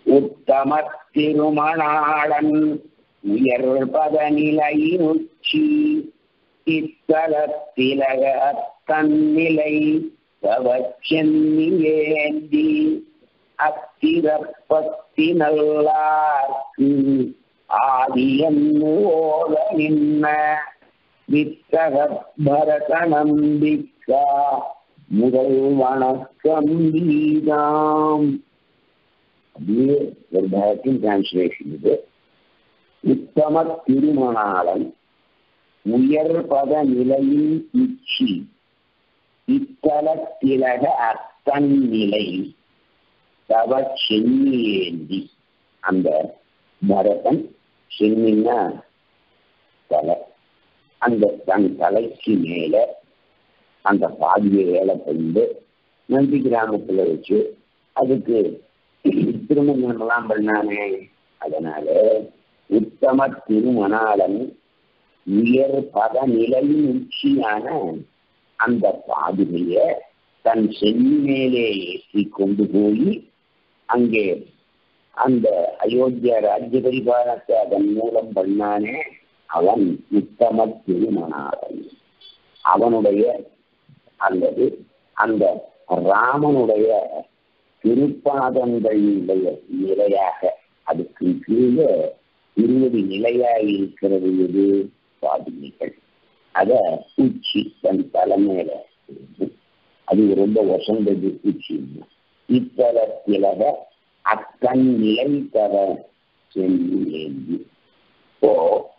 உத்தம திருமணாளன் உயர்பத நிலையினுச்சி இத்தலத்திலக தன்னிலை தவச்சென்னியேந்தி அத்திரப்பத்தி நல்லார்க்கு ஆதியன்னு ஓத நின்ன வித்தக பரத நம்பிக்கா முதல் வணக்கம் வீதாம் அப்படியே ஒரு பரத்தின் டிரான்ஸ்லேஷன் இது உத்தம திருமணாளன் உயர் பத நிலையில் உச்சி இத்தலத்திலக அத்தன் நிலை தவ சென்னியேந்தி அந்த பரதன் சென்னின்னா தலை அந்த தன் தலைக்கு மேல அந்த பாதியை வேலை கொண்டு நந்தி கிராமத்துல வச்சு அதுக்கு திருமணம் எல்லாம் பண்ணானே அதனால உத்தம திருமணாளன் உயர் பத நிலையின் உச்சியான அந்த பாதுகைய தன் சென்னி மேலே ஏற்றி கொண்டு போய் அங்கே அந்த அயோத்தியா ராஜ்ய பரிபாலத்தை அதன் மூலம் பண்ணானே அவன் உத்தம திருமணாளன் அவனுடைய அல்லது அந்த ராமனுடைய திருப்பாதங்களுடைய நிலையாக அதுக்கு கீழே இருபது நிலையாக இருக்கிறது எது பாதுகைகள் அத உச்சி தன் தலைமையில அது ரொம்ப வசந்தது உச்சி இத்தலத்திலக அக்கண் நிலை தர சென்று ஏந்தி இப்போ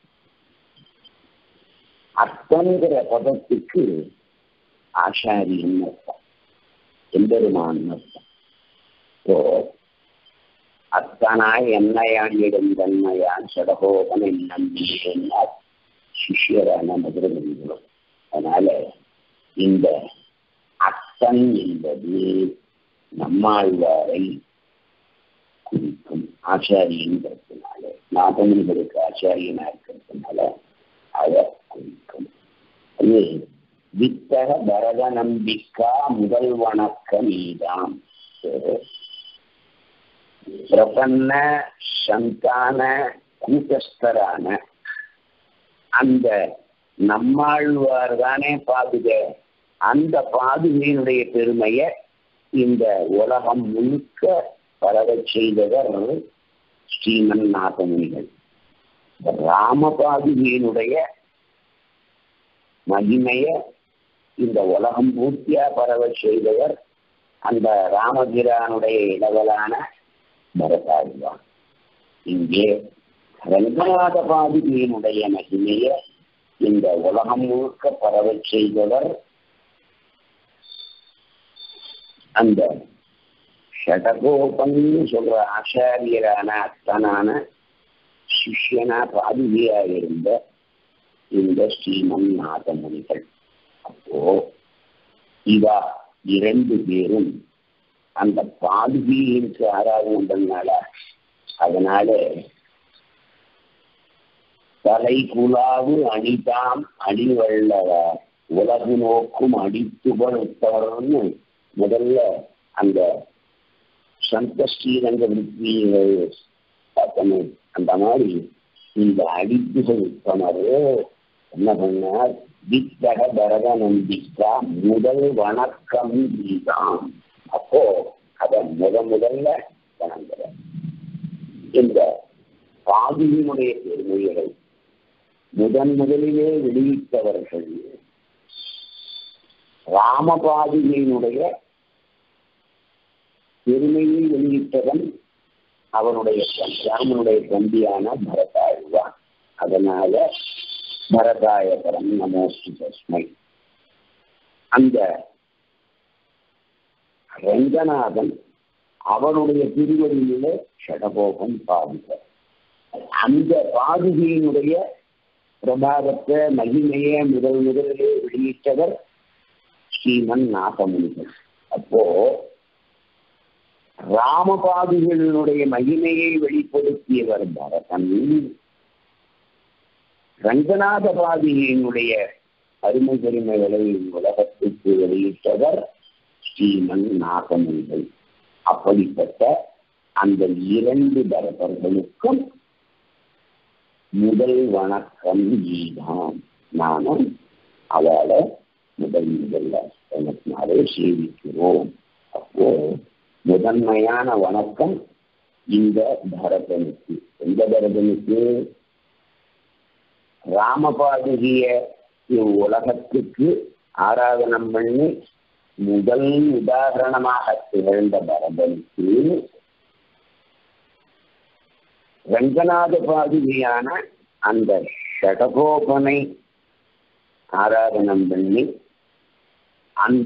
அத்தங்கிற பதத்துக்கு ஆசாரியின் அர்த்தம் எம்பெருமான் அர்த்தம் இப்போ அத்தனாய் என்னையாண்டிடும் தன்மையான் சடகோபன் நம்பினார் சிஷியரான மதுரமணிகளும் அதனால இந்த அத்தன் என்பது நம்மாழ்வாரை குறிக்கும் ஆச்சாரியங்கிறதுனால நாகமணிகளுக்கு ஆச்சாரியனா இருக்கிறதுனால அதை குறிக்கும் அது வித்தக பரத நம்பிக்கா முதல் வணக்க நீதாம் பிரபன்ன சந்தான கூட்டஸ்தரான அந்த நம்மாழ்வார் தானே பாதுக அந்த பாதுகையினுடைய பெருமையை இந்த உலகம் முழுக்க பரவச் செய்தவர் ஸ்ரீமன் நாதமுனிகள் ராம பாதுகையினுடைய மகிமைய இந்த உலகம் பூர்த்தியா பரவ செய்தவர் அந்த ராமபிரானுடைய இடவலான பரதாழ்வான் இங்கே ரங்கநாத பாதுகையினுடைய மகிமைய இந்த உலகம் முழுக்க பரவ செய்தவர் அந்த ஷடகோபன்னு சொல்ற ஆச்சாரியரான அத்தனான சிஷ்யனா பாதுகையா இருந்த இந்த ஸ்ரீமன் நாதமுனிகள் அப்போ இவா இரண்டு பேரும் அந்த பாதுகையிற்கு ஆராதனால அதனால தலை குலாவு அணிதாம் அணிவள்ளவார் உலகு நோக்கும் அடித்துபல் உத்தவர்னு முதல்ல அந்த சந்த ஸ்ரீரங்க விருத்தி பார்த்தோம் அந்த மாதிரி இந்த அடிப்புகள் உத்தமர் என்ன பண்ணார் வித்தக பரத நம்பிக்கா முதல் வணக்கம் கீதாம் அப்போ அத முத முதல்ல வணங்குற இந்த பாதியினுடைய பெருமைகளை முதன் முதலிலே வெளியிட்டவர்கள் ராமபாதியினுடைய பெருமையை வெளியிட்டவன் அவனுடைய ராமனுடைய தம்பியான பரதாழ்வான் அதனால பரதாயபரம் நமோஸ்து தஸ்மை அந்த ரங்கநாதன் அவனுடைய திருவடியிலே ஷடபோகம் பாதுக அந்த பாதுகையினுடைய பிரபாவத்தை மகிமையை முதல் முதலிலே வெளியிட்டவர் ஸ்ரீமன் நாகமுனிகள் அப்போ ராமபாதிகளினுடைய மகிமையை வெளிப்படுத்தியவர் பரதன் ரங்கநாத பாதியினுடைய அருமை பெருமைகளை உலகத்துக்கு வெளியிட்டவர் ஸ்ரீமன் நாகமுனிகள் அப்படிப்பட்ட அந்த இரண்டு பரதர்களுக்கும் முதல் வணக்கம் நீதான் நானும் அவளை முதல் முதல்ல எனக்குனாலே சேவிக்கிறோம் அப்போ முதன்மையான வணக்கம் இந்த பரதனுக்கு எந்த பரதனுக்கு ராமபாதுகிய இவ்வுலகத்துக்கு ஆராதனம் பண்ணி முதல் உதாரணமாக திகழ்ந்த பரதனுக்கு ரங்கநாத பாதுகையான அந்த ஷடகோபனை ஆராதனம் பண்ணி அந்த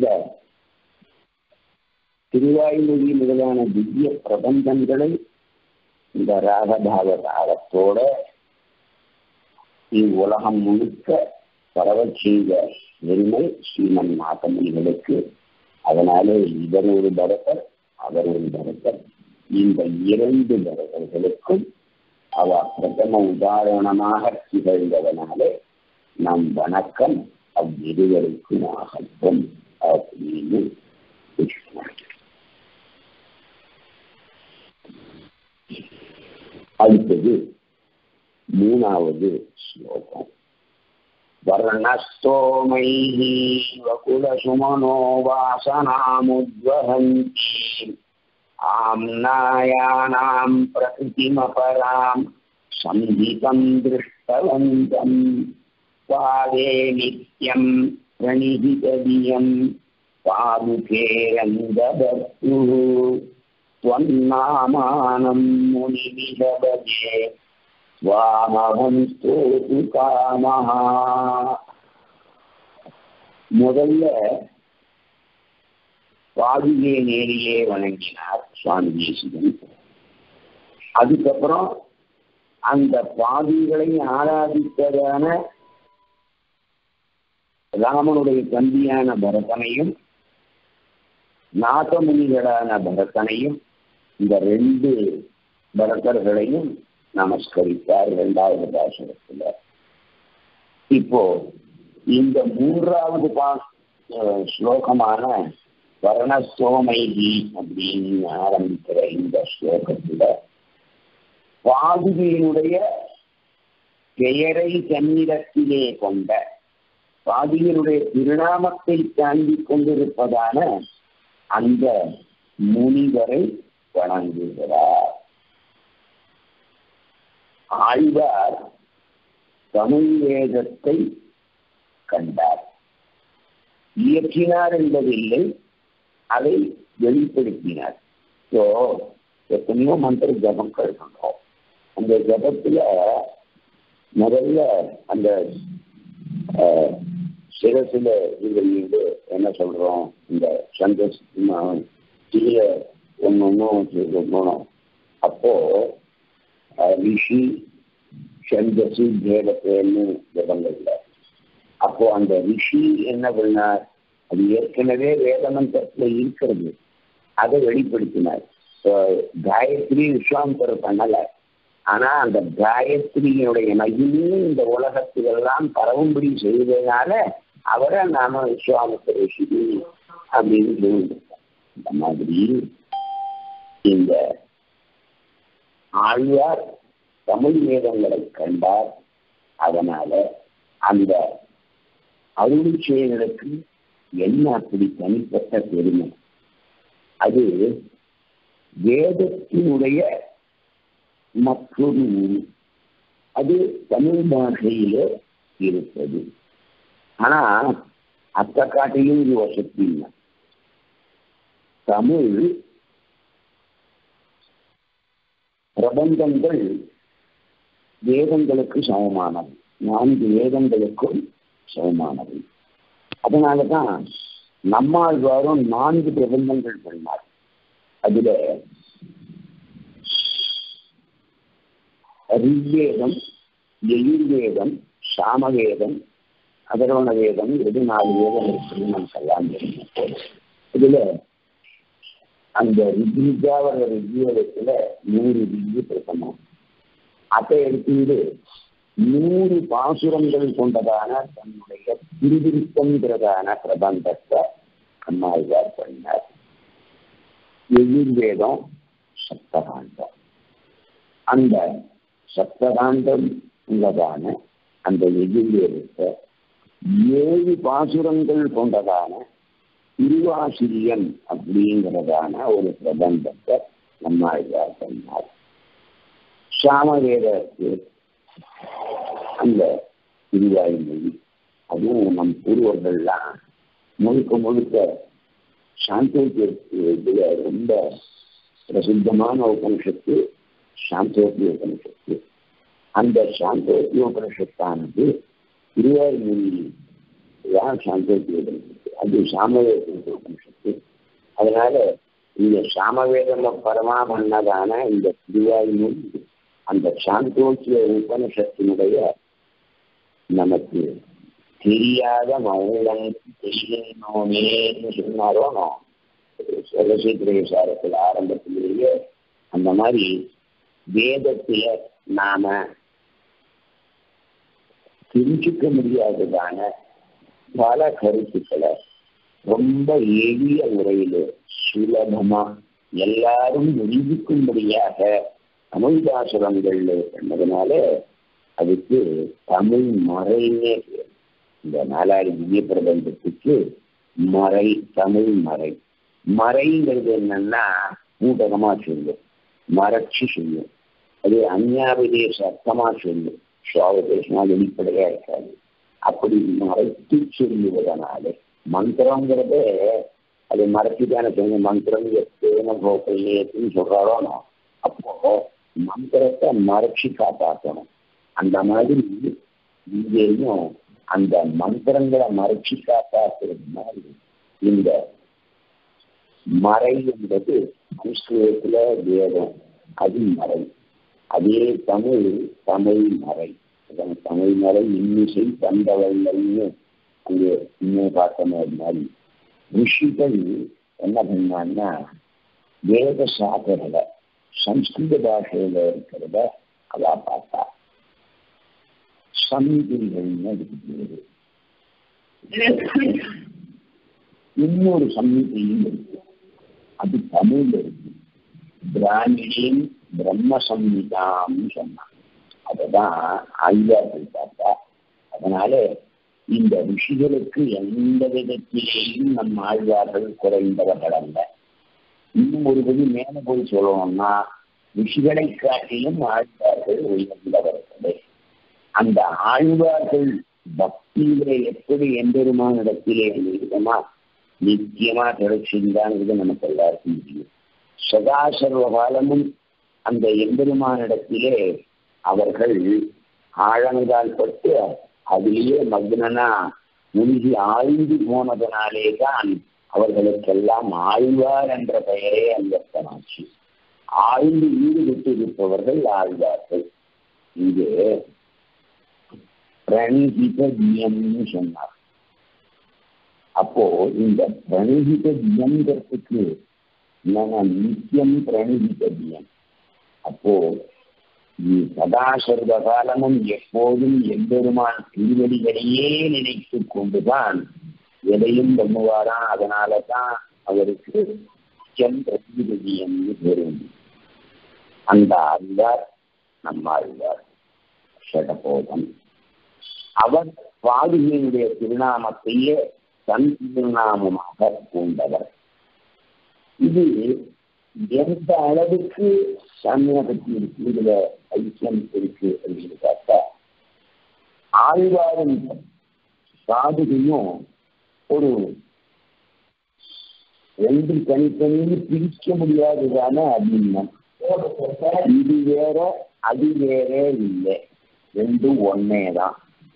திருவாய்மொழி முதலான திவ்ய பிரபந்தங்களை இந்த ராகபாவ தாளத்தோட இவ்வுலகம் முழுக்க பரவச் செய்த பெருமை ஸ்ரீமன் நாகமணிகளுக்கு அதனாலே இவர் ஒரு பரதர் அவர் ஒரு பரதர் இந்த இரண்டு பரதர்களுக்கும் அவ பிரதம உதாரணமாக திகழ்ந்ததனாலே நம் வணக்கம் அவ்விருவருக்கும் ஆகட்டும் அப்படின்னு அடுத்தது மூணாவது ஸ்லோகம் वर्णस्तोमैः वकुलसुमनो वासनामुद्वहन्तीम् आम्नायानाम् प्रकृतिमपराम् संहितम् दृष्टवन्तम् पादे नित्यम् प्रणिहितदियम् पादुके रङ्गदत्तुः त्वन्नामानम् मुनिविदभजे வாமகம் ஸ்தோது காமஹா முதல்ல பாதிகை நேரியே வணங்கினார் சுவாமி தேசிகன் அதுக்கப்புறம் அந்த பாதிகளை ஆராதித்ததான ராமனுடைய தம்பியான பரதனையும் நாகமுனிகளான பரதனையும் இந்த ரெண்டு பரதர்களையும் நமஸ்கரித்தார் இரண்டாவது பாசனத்துல இப்போ இந்த மூன்றாவது பா ஸ்லோகமான வர்ணசோமைகி அப்படின்னு ஆரம்பிக்கிற இந்த ஸ்லோகத்துல பாதுகையினுடைய பெயரை தன்னிடத்திலே கொண்ட பாதியனுடைய திருநாமத்தை தாண்டி கொண்டிருப்பதான அந்த முனிவரை வணங்குகிறார் ஆழ்வார் தமிழ் வேதத்தை கண்டார் இயற்றினார் என்பதில்லை அதை வெளிப்படுத்தினார் ஸோ எத்தனையோ மந்திர ஜபங்கள் பண்றோம் அந்த ஜபத்துல முதல்ல அந்த சிரசில இது என்ன சொல்றோம் இந்த சந்தோஷ கீழே ஒன்று ஒன்றும் சொல்லணும் அப்போ ரிஷி சந்தசு தேவத்தேன்னு ஜபங்கள்ல அப்போ அந்த ரிஷி என்ன பண்ணார் அது ஏற்கனவே வேதமந்திரத்துல இருக்கிறது அதை வெளிப்படுத்தினார் காயத்ரி விஸ்வாம்பர் பண்ணல ஆனா அந்த காயத்ரியினுடைய மகிமையும் இந்த உலகத்திலெல்லாம் பரவும்படி செய்ததுனால அவரை நாம விஸ்வாமித்திர ரிஷி அப்படின்னு சொல்லியிருக்கோம் இந்த மாதிரி இந்த ஆழ்வார் தமிழ் வேதங்களை கண்டார் அதனால அந்த அருள் செயல்களுக்கு என்ன அப்படி தனிப்பட்ட பெருமை அது வேதத்தினுடைய மற்றொரு ஊர் அது தமிழ் பாஷையில இருப்பது ஆனா அத்த காட்டிலும் இது வசதி இல்லை தமிழ் பிரபந்தங்கள் வேதங்களுக்கு சமமானவை நான்கு வேதங்களுக்கும் சமமானவை அதனாலதான் நம்மாழ்வாரும் நான்கு பிரபந்தங்கள் பண்ணார் அதுல ரிக்வேதம் எயுர்வேதம் சாமவேதம் அதர்வண வேதம் எது நாலு வேதம் இருக்குன்னு நம்ம கல்யாணம் தெரியும் இதுல அந்த ரிக்விஜாவர ரிக்வேதத்துல நூறு ரிக்வி பிரசமம் அதை எடுத்துட்டு நூறு பாசுரங்கள் கொண்டதான தன்னுடைய திருவிருத்தங்கிறதான பிரபந்தத்தை அம்மாழ்வார் பண்ணார் எதிர்வேதம் சப்தகாண்டம் அந்த சப்தகாண்டம் உள்ளதான அந்த எதிர்த்த ஏழு பாசுரங்கள் கொண்டதான திருவாசிரியன் அப்படிங்கிறதான ஒரு பிரபந்தத்தை நம்மாழ்வார் சொன்னார் சாமவேதத்து அந்த திருவாய்மொழி அதுவும் நம் பூர்வர்கள்லாம் முழுக்க முழுக்க சாந்தோக்கியத்துல ரொம்ப பிரசித்தமான உபனிஷத்து சாந்தோக்கிய உபனிஷத்து அந்த சாந்தோக்கிய உபனிஷத்தானது திருவாய்மொழி தான் சாந்தோக்கிய உபனிஷத்து அது சாமவேத உபனிஷத்து அதனால இந்த சாமவேதம் பரமா பண்ணதான இந்த திருவாய்மொழி அந்த சாந்தோக்கிய உபனிஷத்தினுடைய நமக்கு தெரியாத மௌனனுக்கு தெரியணுமேன்னு சொன்னாரோ சரஸ்வதி ஆரம்பத்திலேயே அந்த மாதிரி வேதத்துல நாம தெரிஞ்சுக்க முடியாததான பல கருத்துக்களை ரொம்ப எளிய முறையில சுலபமா எல்லாரும் நிரூபிக்கும்படியாக தமிழ் பாசுரங்கள்ல பண்ணதுனால அதுக்கு தமிழ் மறைன்னே பேர் இந்த நாலாறு திவ்ய பிரபந்தத்துக்கு மறை தமிழ் மறை மறைங்கிறது என்னன்னா ஊடகமா சொல்லும் மறைச்சு சொல்லும் அது அந்யாபதேச அர்த்தமா சொல்லும் சுவாபதேசமா வெளிப்படையா இருக்காது அப்படி மறைத்து சொல்லுவதனால மந்திரங்கிறதே அது மறைச்சுதானே சொல்லுங்க மந்திரம் எத்தேன போக்கையேன்னு சொல்றாரோ அப்போ மந்திரத்தை மறைச்சு காப்பாற்றணும் அந்த மாதிரி இங்கேயும் அந்த மந்திரங்களை மறைச்சு காப்பாற்றுறது மாதிரி இந்த மறை என்பது சம்ஸ்கிருதத்துல வேதம் அது மறை அதே தமிழ் தமிழ் மறை தமிழ் மறை இன்னிசை தந்தவல்லைன்னு அங்கே இன்னும் பார்த்தோம் மாதிரி ரிஷிகள் என்ன பண்ணான்னா வேத சாகரில் சம்ஸ்கிருத பாஷையில இருக்கிறத அவா பார்த்தா சமிதிகள்னு அதுக்கு பேரு இன்னொரு சமிதியும் இருக்கு அது தமிழ்ல இருக்கு பிராமியின் பிரம்ம சம்ஹிதான்னு சொன்னான் அததான் ஆழ்வார்கள் பார்த்தா அதனால இந்த ரிஷிகளுக்கு எந்த விதத்திலேயும் நம் ஆழ்வார்கள் குறைந்தவர்கள் அல்ல இன்னும் ஒரு படி மேல போய் சொல்லணும்னா ரிஷிகளை காட்டிலும் ஆழ்வார்கள் உயர்ந்தவர்களே அந்த ஆழ்வார்கள் பக்தியிலே எப்படி எம்பெருமானிடத்திலே இருக்கமா நித்தியமா கிடைச்சிருந்தாங்கிறது நமக்கு எல்லாருக்கும் தெரியும் சதா சர்வ காலமும் அந்த எம்பெருமானிடத்திலே அவர்கள் ஆழங்கால் பட்டு அதிலேயே மக்னனா முழுகி ஆழ்ந்து போனதனாலே தான் அவர்களுக்கெல்லாம் ஆழ்வார் என்ற பெயரே அங்கத்தனாச்சு ஆழ்ந்து ஈடுபட்டு இருப்பவர்கள் ஆழ்வார்கள் இங்கே பிரணிகிதம்னு சொன்னார் அப்போ இந்த பிரணிகிதம்ங்கிறதுக்கு என்னன்னா நித்தியம் பிரணிகிதம் அப்போ நீ சதா சர்வ காலமும் எப்போதும் எம்பெருமான் திருவடிகளையே நினைத்து கொண்டுதான் எதையும் பண்ணுவாராம் அதனால தான் அவருக்கு நித்தியம் பிரதிபதியம்னு பெறும் அந்த ஆழ்வார் நம்ம ஆழ்வார் ஷடபோதம் அவர் பாதுகையுடைய திருநாமத்தையே தன் திருநாமமாக கொண்டவர் இது எந்த அளவுக்கு சாமியை பற்றி இருக்கு இதுல ஐக்கியம் இருக்கு அப்படின்னு பார்த்தா ஆழ்வாரும் சாதுகையும் ஒரு ரெண்டு தனித்தனின்னு பிரிக்க முடியாததான அபிநம் இது வேற அது வேற இல்லை ரெண்டும் ஒன்னே தான்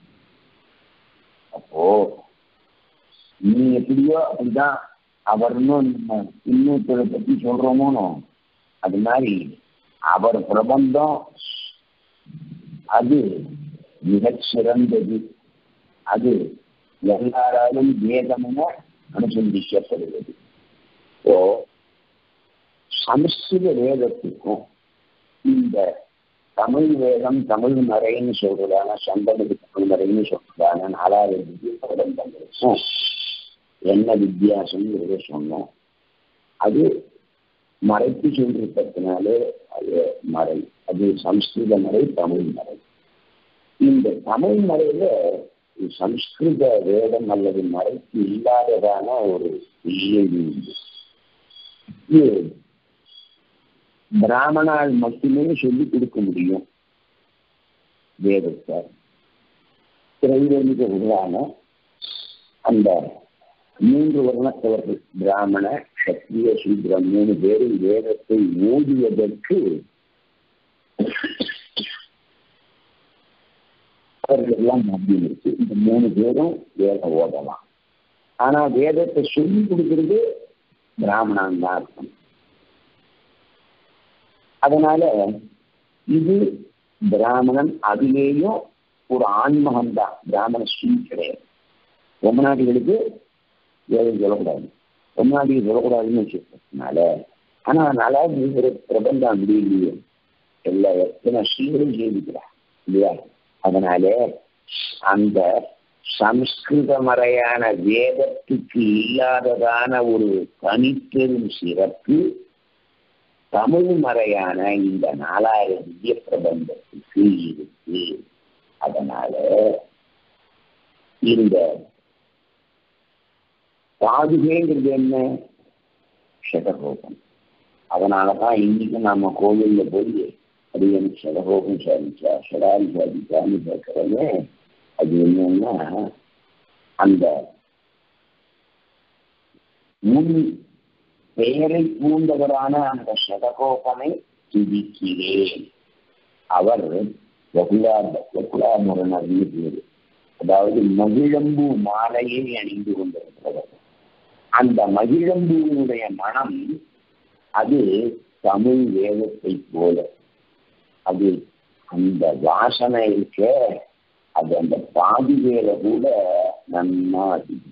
அப்போ நீ எப்படியோ அப்படிதான் அவர்னும் இன்னொருத்தரை பத்தி சொல்றோமோ அது மாதிரி அவர் பிரபந்தம் அது மிகச் சிறந்தது அது எல்லாராலும் வேதமென அனுசந்திக்கப்படுவது இப்போ சமஸ்கிருத வேதத்துக்கும் இந்த தமிழ் வேதம் தமிழ் மறைன்னு சொல்றதான சந்தனுக்கு தமிழ் மறைன்னு சொல்றதான நாலாவது திவ்ய பிரபந்தங்களுக்கும் என்ன வித்தியாசம்ங்கிறத சொன்னோம் அது மறைத்து சொல்லிருக்கிறதுனாலே அது மறை அது சம்ஸ்கிருத மறை தமிழ் மறை இந்த தமிழ் மறையில சம்ஸ்கிருத வேதம் அல்லது மறைக்கு இல்லாததான ஒரு இயல்பு உண்டு இது பிராமணால் மட்டுமே சொல்லிக் கொடுக்க முடியும் வேதத்தை திரைவெளிக்கு உருவான அந்த மூன்று வர்ணத்தவர்கள் பிராமண சத்திரிய சூத்ரம் மூணு பேரும் வேதத்தை ஓதுவதற்கு அவர்களெல்லாம் மத்தியம் இருக்கு இந்த மூணு பேரும் வேதம் ஓதலாம் ஆனா வேதத்தை சொல்லி கொடுக்கிறது பிராமணன் தான் இருக்கும் அதனால இது பிராமணன் அதிலேயும் ஒரு ஆன்மகம் தான் பிராமண ஸ்ரீ கிடையாது பொம்மநாட்டிகளுக்கு வேதம் சொல்லக்கூடாது பொம்மநாட்டிக்கு சொல்லக்கூடாதுன்னு வச்சுக்கிறதுனால ஆனா நல்லா நீங்கிற பிரபந்தம் அப்படி இல்லையே எல்லா எத்தனை ஸ்ரீகளும் ஜெயிக்கிறார் இல்லையா அதனால அந்த சம்ஸ்கிருத மறையான வேதத்துக்கு இல்லாததான ஒரு தனிப்பெரும் சிறப்பு தமிழ் மறையான இந்த நாலாயிரம் திவ்ய பிரபந்தத்துக்கு இருக்கு அதனால இந்த பாதுகைங்கிறது என்ன ஷடகோபம் அதனாலதான் இன்னைக்கு நம்ம கோவில்ல போய் அது எனக்கு ஷடகோபம் சாதிச்சா ஷடாரி சாதிச்சான்னு கேட்கறமே அது என்னன்னா அந்த முன் பெயரை பூண்டவரான அந்த ஷடகோபனை துதிக்கிறேன் அவர் வகுலா வகுலா முரணர்னு பேரு அதாவது மகிழம்பு மாலையை அணிந்து கொண்டிருக்கிறவர் அந்த மகிழம்புவினுடைய மனம் அது தமிழ் வேதத்தை போல அது அந்த வாசனை இருக்க அது அந்த பாதிவேல கூட நன்னா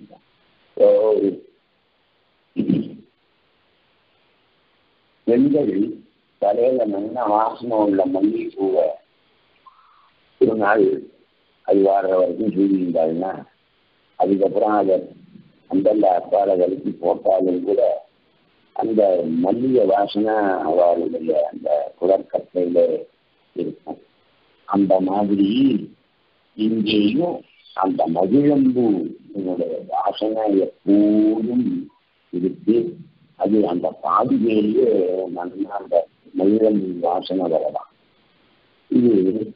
பெண்கள் தலையில நல்ல வாசனை உள்ள மல்லிகைப்பூவை ஒரு நாள் அது வாடுற வரைக்கும் சூழ்நிலைன்னா அதுக்கப்புறம் அதை அந்தந்த அப்பால வலிக்கு போட்டாலும் கூட அந்த மல்லிகை வாசனை அவளுடைய அந்த குளர்கட்டையில இருக்கும் அந்த மாதிரி இங்கேயும் அந்த மகிழம்பு வாசனை எப்போதும் இருக்கு அது அந்த பாதியிலேயே நல்லா அந்த மகிழம்பு வாசனை வரலாம் இது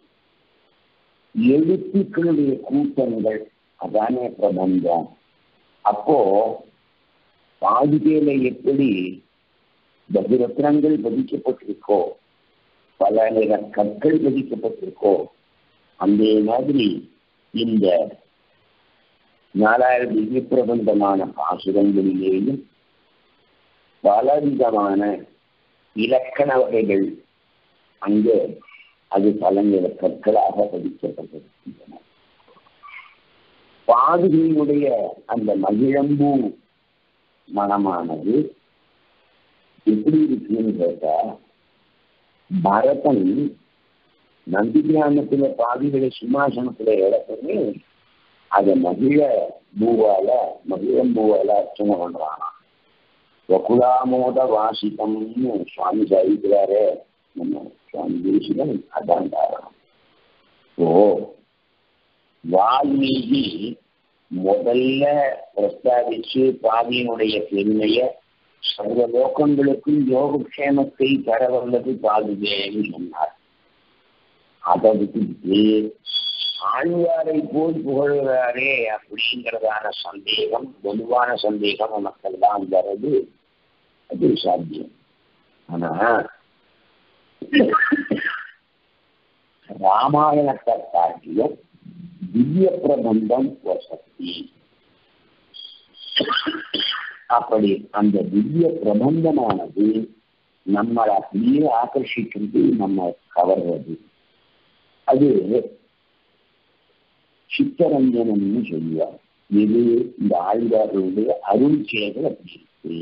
எழுத்துக்களுடைய கூட்டங்கள் அதானே பிரபஞ்சம் அப்போ பாதுகையில எப்படி பகுரத்னங்கள் பதிக்கப்பட்டிருக்கோ பல நிற கற்கள் பதிக்கப்பட்டிருக்கோ அந்த மாதிரி இந்த நாலாயிரம் திவ்ய பிரபந்தமான பாசுரங்களிலேயும் பலவிதமான இலக்கண வகைகள் அங்கே அது பலநிற கற்களாக பதிக்கப்பட்டிருக்கின்றன பாதுகையுடைய அந்த மகிழம்பூ மனமானது எப்படி இருக்குன்னு கேட்டா பரதன் நந்தி கிராமத்துல பாதிகளை சிம்மாசனத்துல இடத்துமே அதை மகிழ பூவால மகிழம்பூவால அர்ச்சனை பண்றானா வகுலாமோத வாசிதம்னு சுவாமி சாதிக்கிறாரே நம்ம சுவாமி தேசிகன் அதான் காரணம் ஓ வால்மீகி முதல்ல பிரஸ்தாபிச்சு பாதியினுடைய பெருமைய சர்வ லோகங்களுக்கும் யோகக்ஷேமத்தை தர வல்லது பாதுகேன்னு சொன்னார் அதை விட்டுட்டு ஆழ்வாரை போல் புகழ்கிறாரே அப்படிங்கிறதான சந்தேகம் பொதுவான சந்தேகம் நமக்கெல்லாம் வர்றது அது சாத்தியம் ஆனா ராமாயணத்தை காட்டிலும் திவ்ய பிரபந்தம் வசதி அப்படி அந்த திவ்ய பிரபந்தமானது நம்மளை அப்படியே ஆகர்ஷிக்கிறது நம்ம கவர்றது அது சித்தரஞ்சனம்னு சொல்லுவார் இது இந்த ஆழ்வார்களுடைய அருள் செயல்கள் அப்படி இருக்கு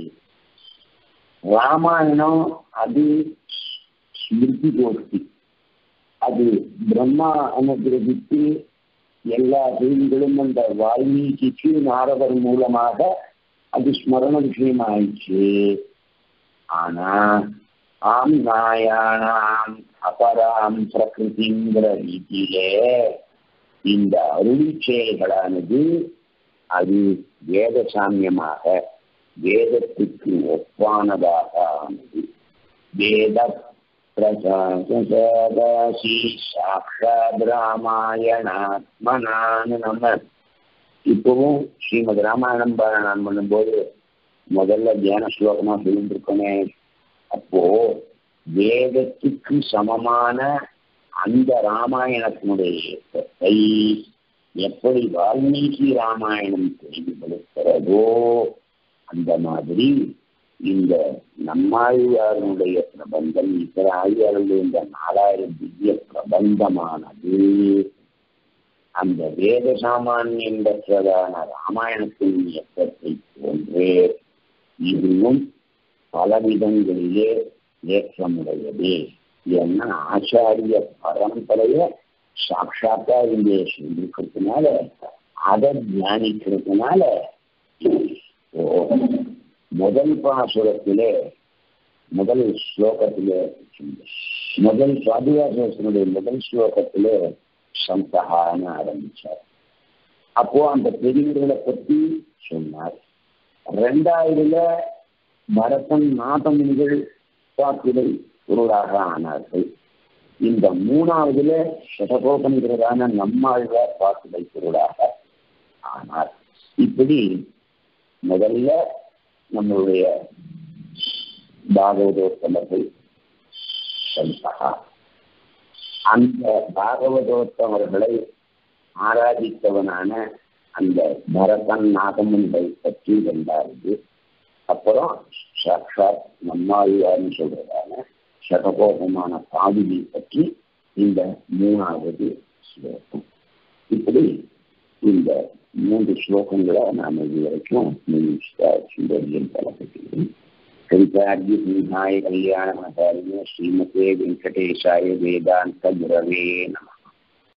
ராமாயணம் அது ஸ்மிருதி கோஷ்டி அது பிரம்மா அனுகிரகித்து எல்லா செய்திகளும் அந்த வால்மீகிக்கு நாரதர் மூலமாக அது ஸ்மரண விஷயம் ஆயிடுச்சு ஆனா ஆம் நாயானாம் அபராம் பிரகிருதிங்கிற ரீதியிலே இந்த அருள் செயல்களானது அது வேத சாமியமாக வேதத்துக்கு ஒப்பானதாக ஆனது வேத பிரசாசி சாட்சாத் ராமாயணாத்மனான்னு நம்ம இப்பவும் ஸ்ரீமத் ராமாயணம் பாராயணம் பண்ணும்போது முதல்ல தியான ஸ்லோகமா சொல்லிருக்கோமே அப்போ வேதத்துக்கு சமமான அந்த ராமாயணத்தினுடைய இயக்கத்தை எப்படி வால்மீகி ராமாயணம் பிரதிபலிக்கிறதோ அந்த மாதிரி இந்த நம்மாழ்வாரனுடைய பிரபந்தம் இத்தர ஆழ்வாருடைய இந்த நாலாயிரம் திவ்ய பிரபந்தமானது அந்த வேத சாமானியம் பெற்றதான ராமாயணத்தின் இயக்கத்தை போன்று இதுவும் பலவிதங்களிலே ஏற்றமுடையது ஏன்னா ஆச்சாரிய பரம்பரைய சாட்சாத்தா இங்கே சொல்லிருக்கிறதுனால அதை தியானிக்கிறதுனால முதல் பாசுரத்திலே முதல் ஸ்லோகத்திலே முதல் பாதுகாசனுடைய முதல் ஸ்லோகத்திலே சந்தகான்னு ஆரம்பிச்சார் அப்போ அந்த பெரியவர்களை பற்றி சொன்னார் ரெண்டாவதுல பரதன் நாதமுனிகள் பாத்திரை பொருளாக ஆனார்கள் இந்த மூணாவதுல சதகோபன்கிறதான நம்மாழ்வார் பாத்திரை பொருளாக ஆனார் இப்படி முதல்ல நம்மளுடைய பாகவதோத்தமர்கள் சந்தகா அந்த பாகவதோத்தமர்களை ஆராதித்தவனான அந்த பரதன் நாகமன்களை பற்றி ரெண்டாவது அப்புறம் சாட்சாத் நம்மாழ்வார்னு சொல்றதான சதகோபமான பாதுகை பற்றி இந்த மூணாவது ஸ்லோகம் இப்படி இந்த மூன்று ஸ்லோகங்களை நாம் இது வரைக்கும் சுந்தரியம் தலைப்பட்டிருக்கோம் கவிதார்ஜி சிங்காய கல்யாண ஸ்ரீமதே வெங்கடேஷாய வேதாந்த குரவே நம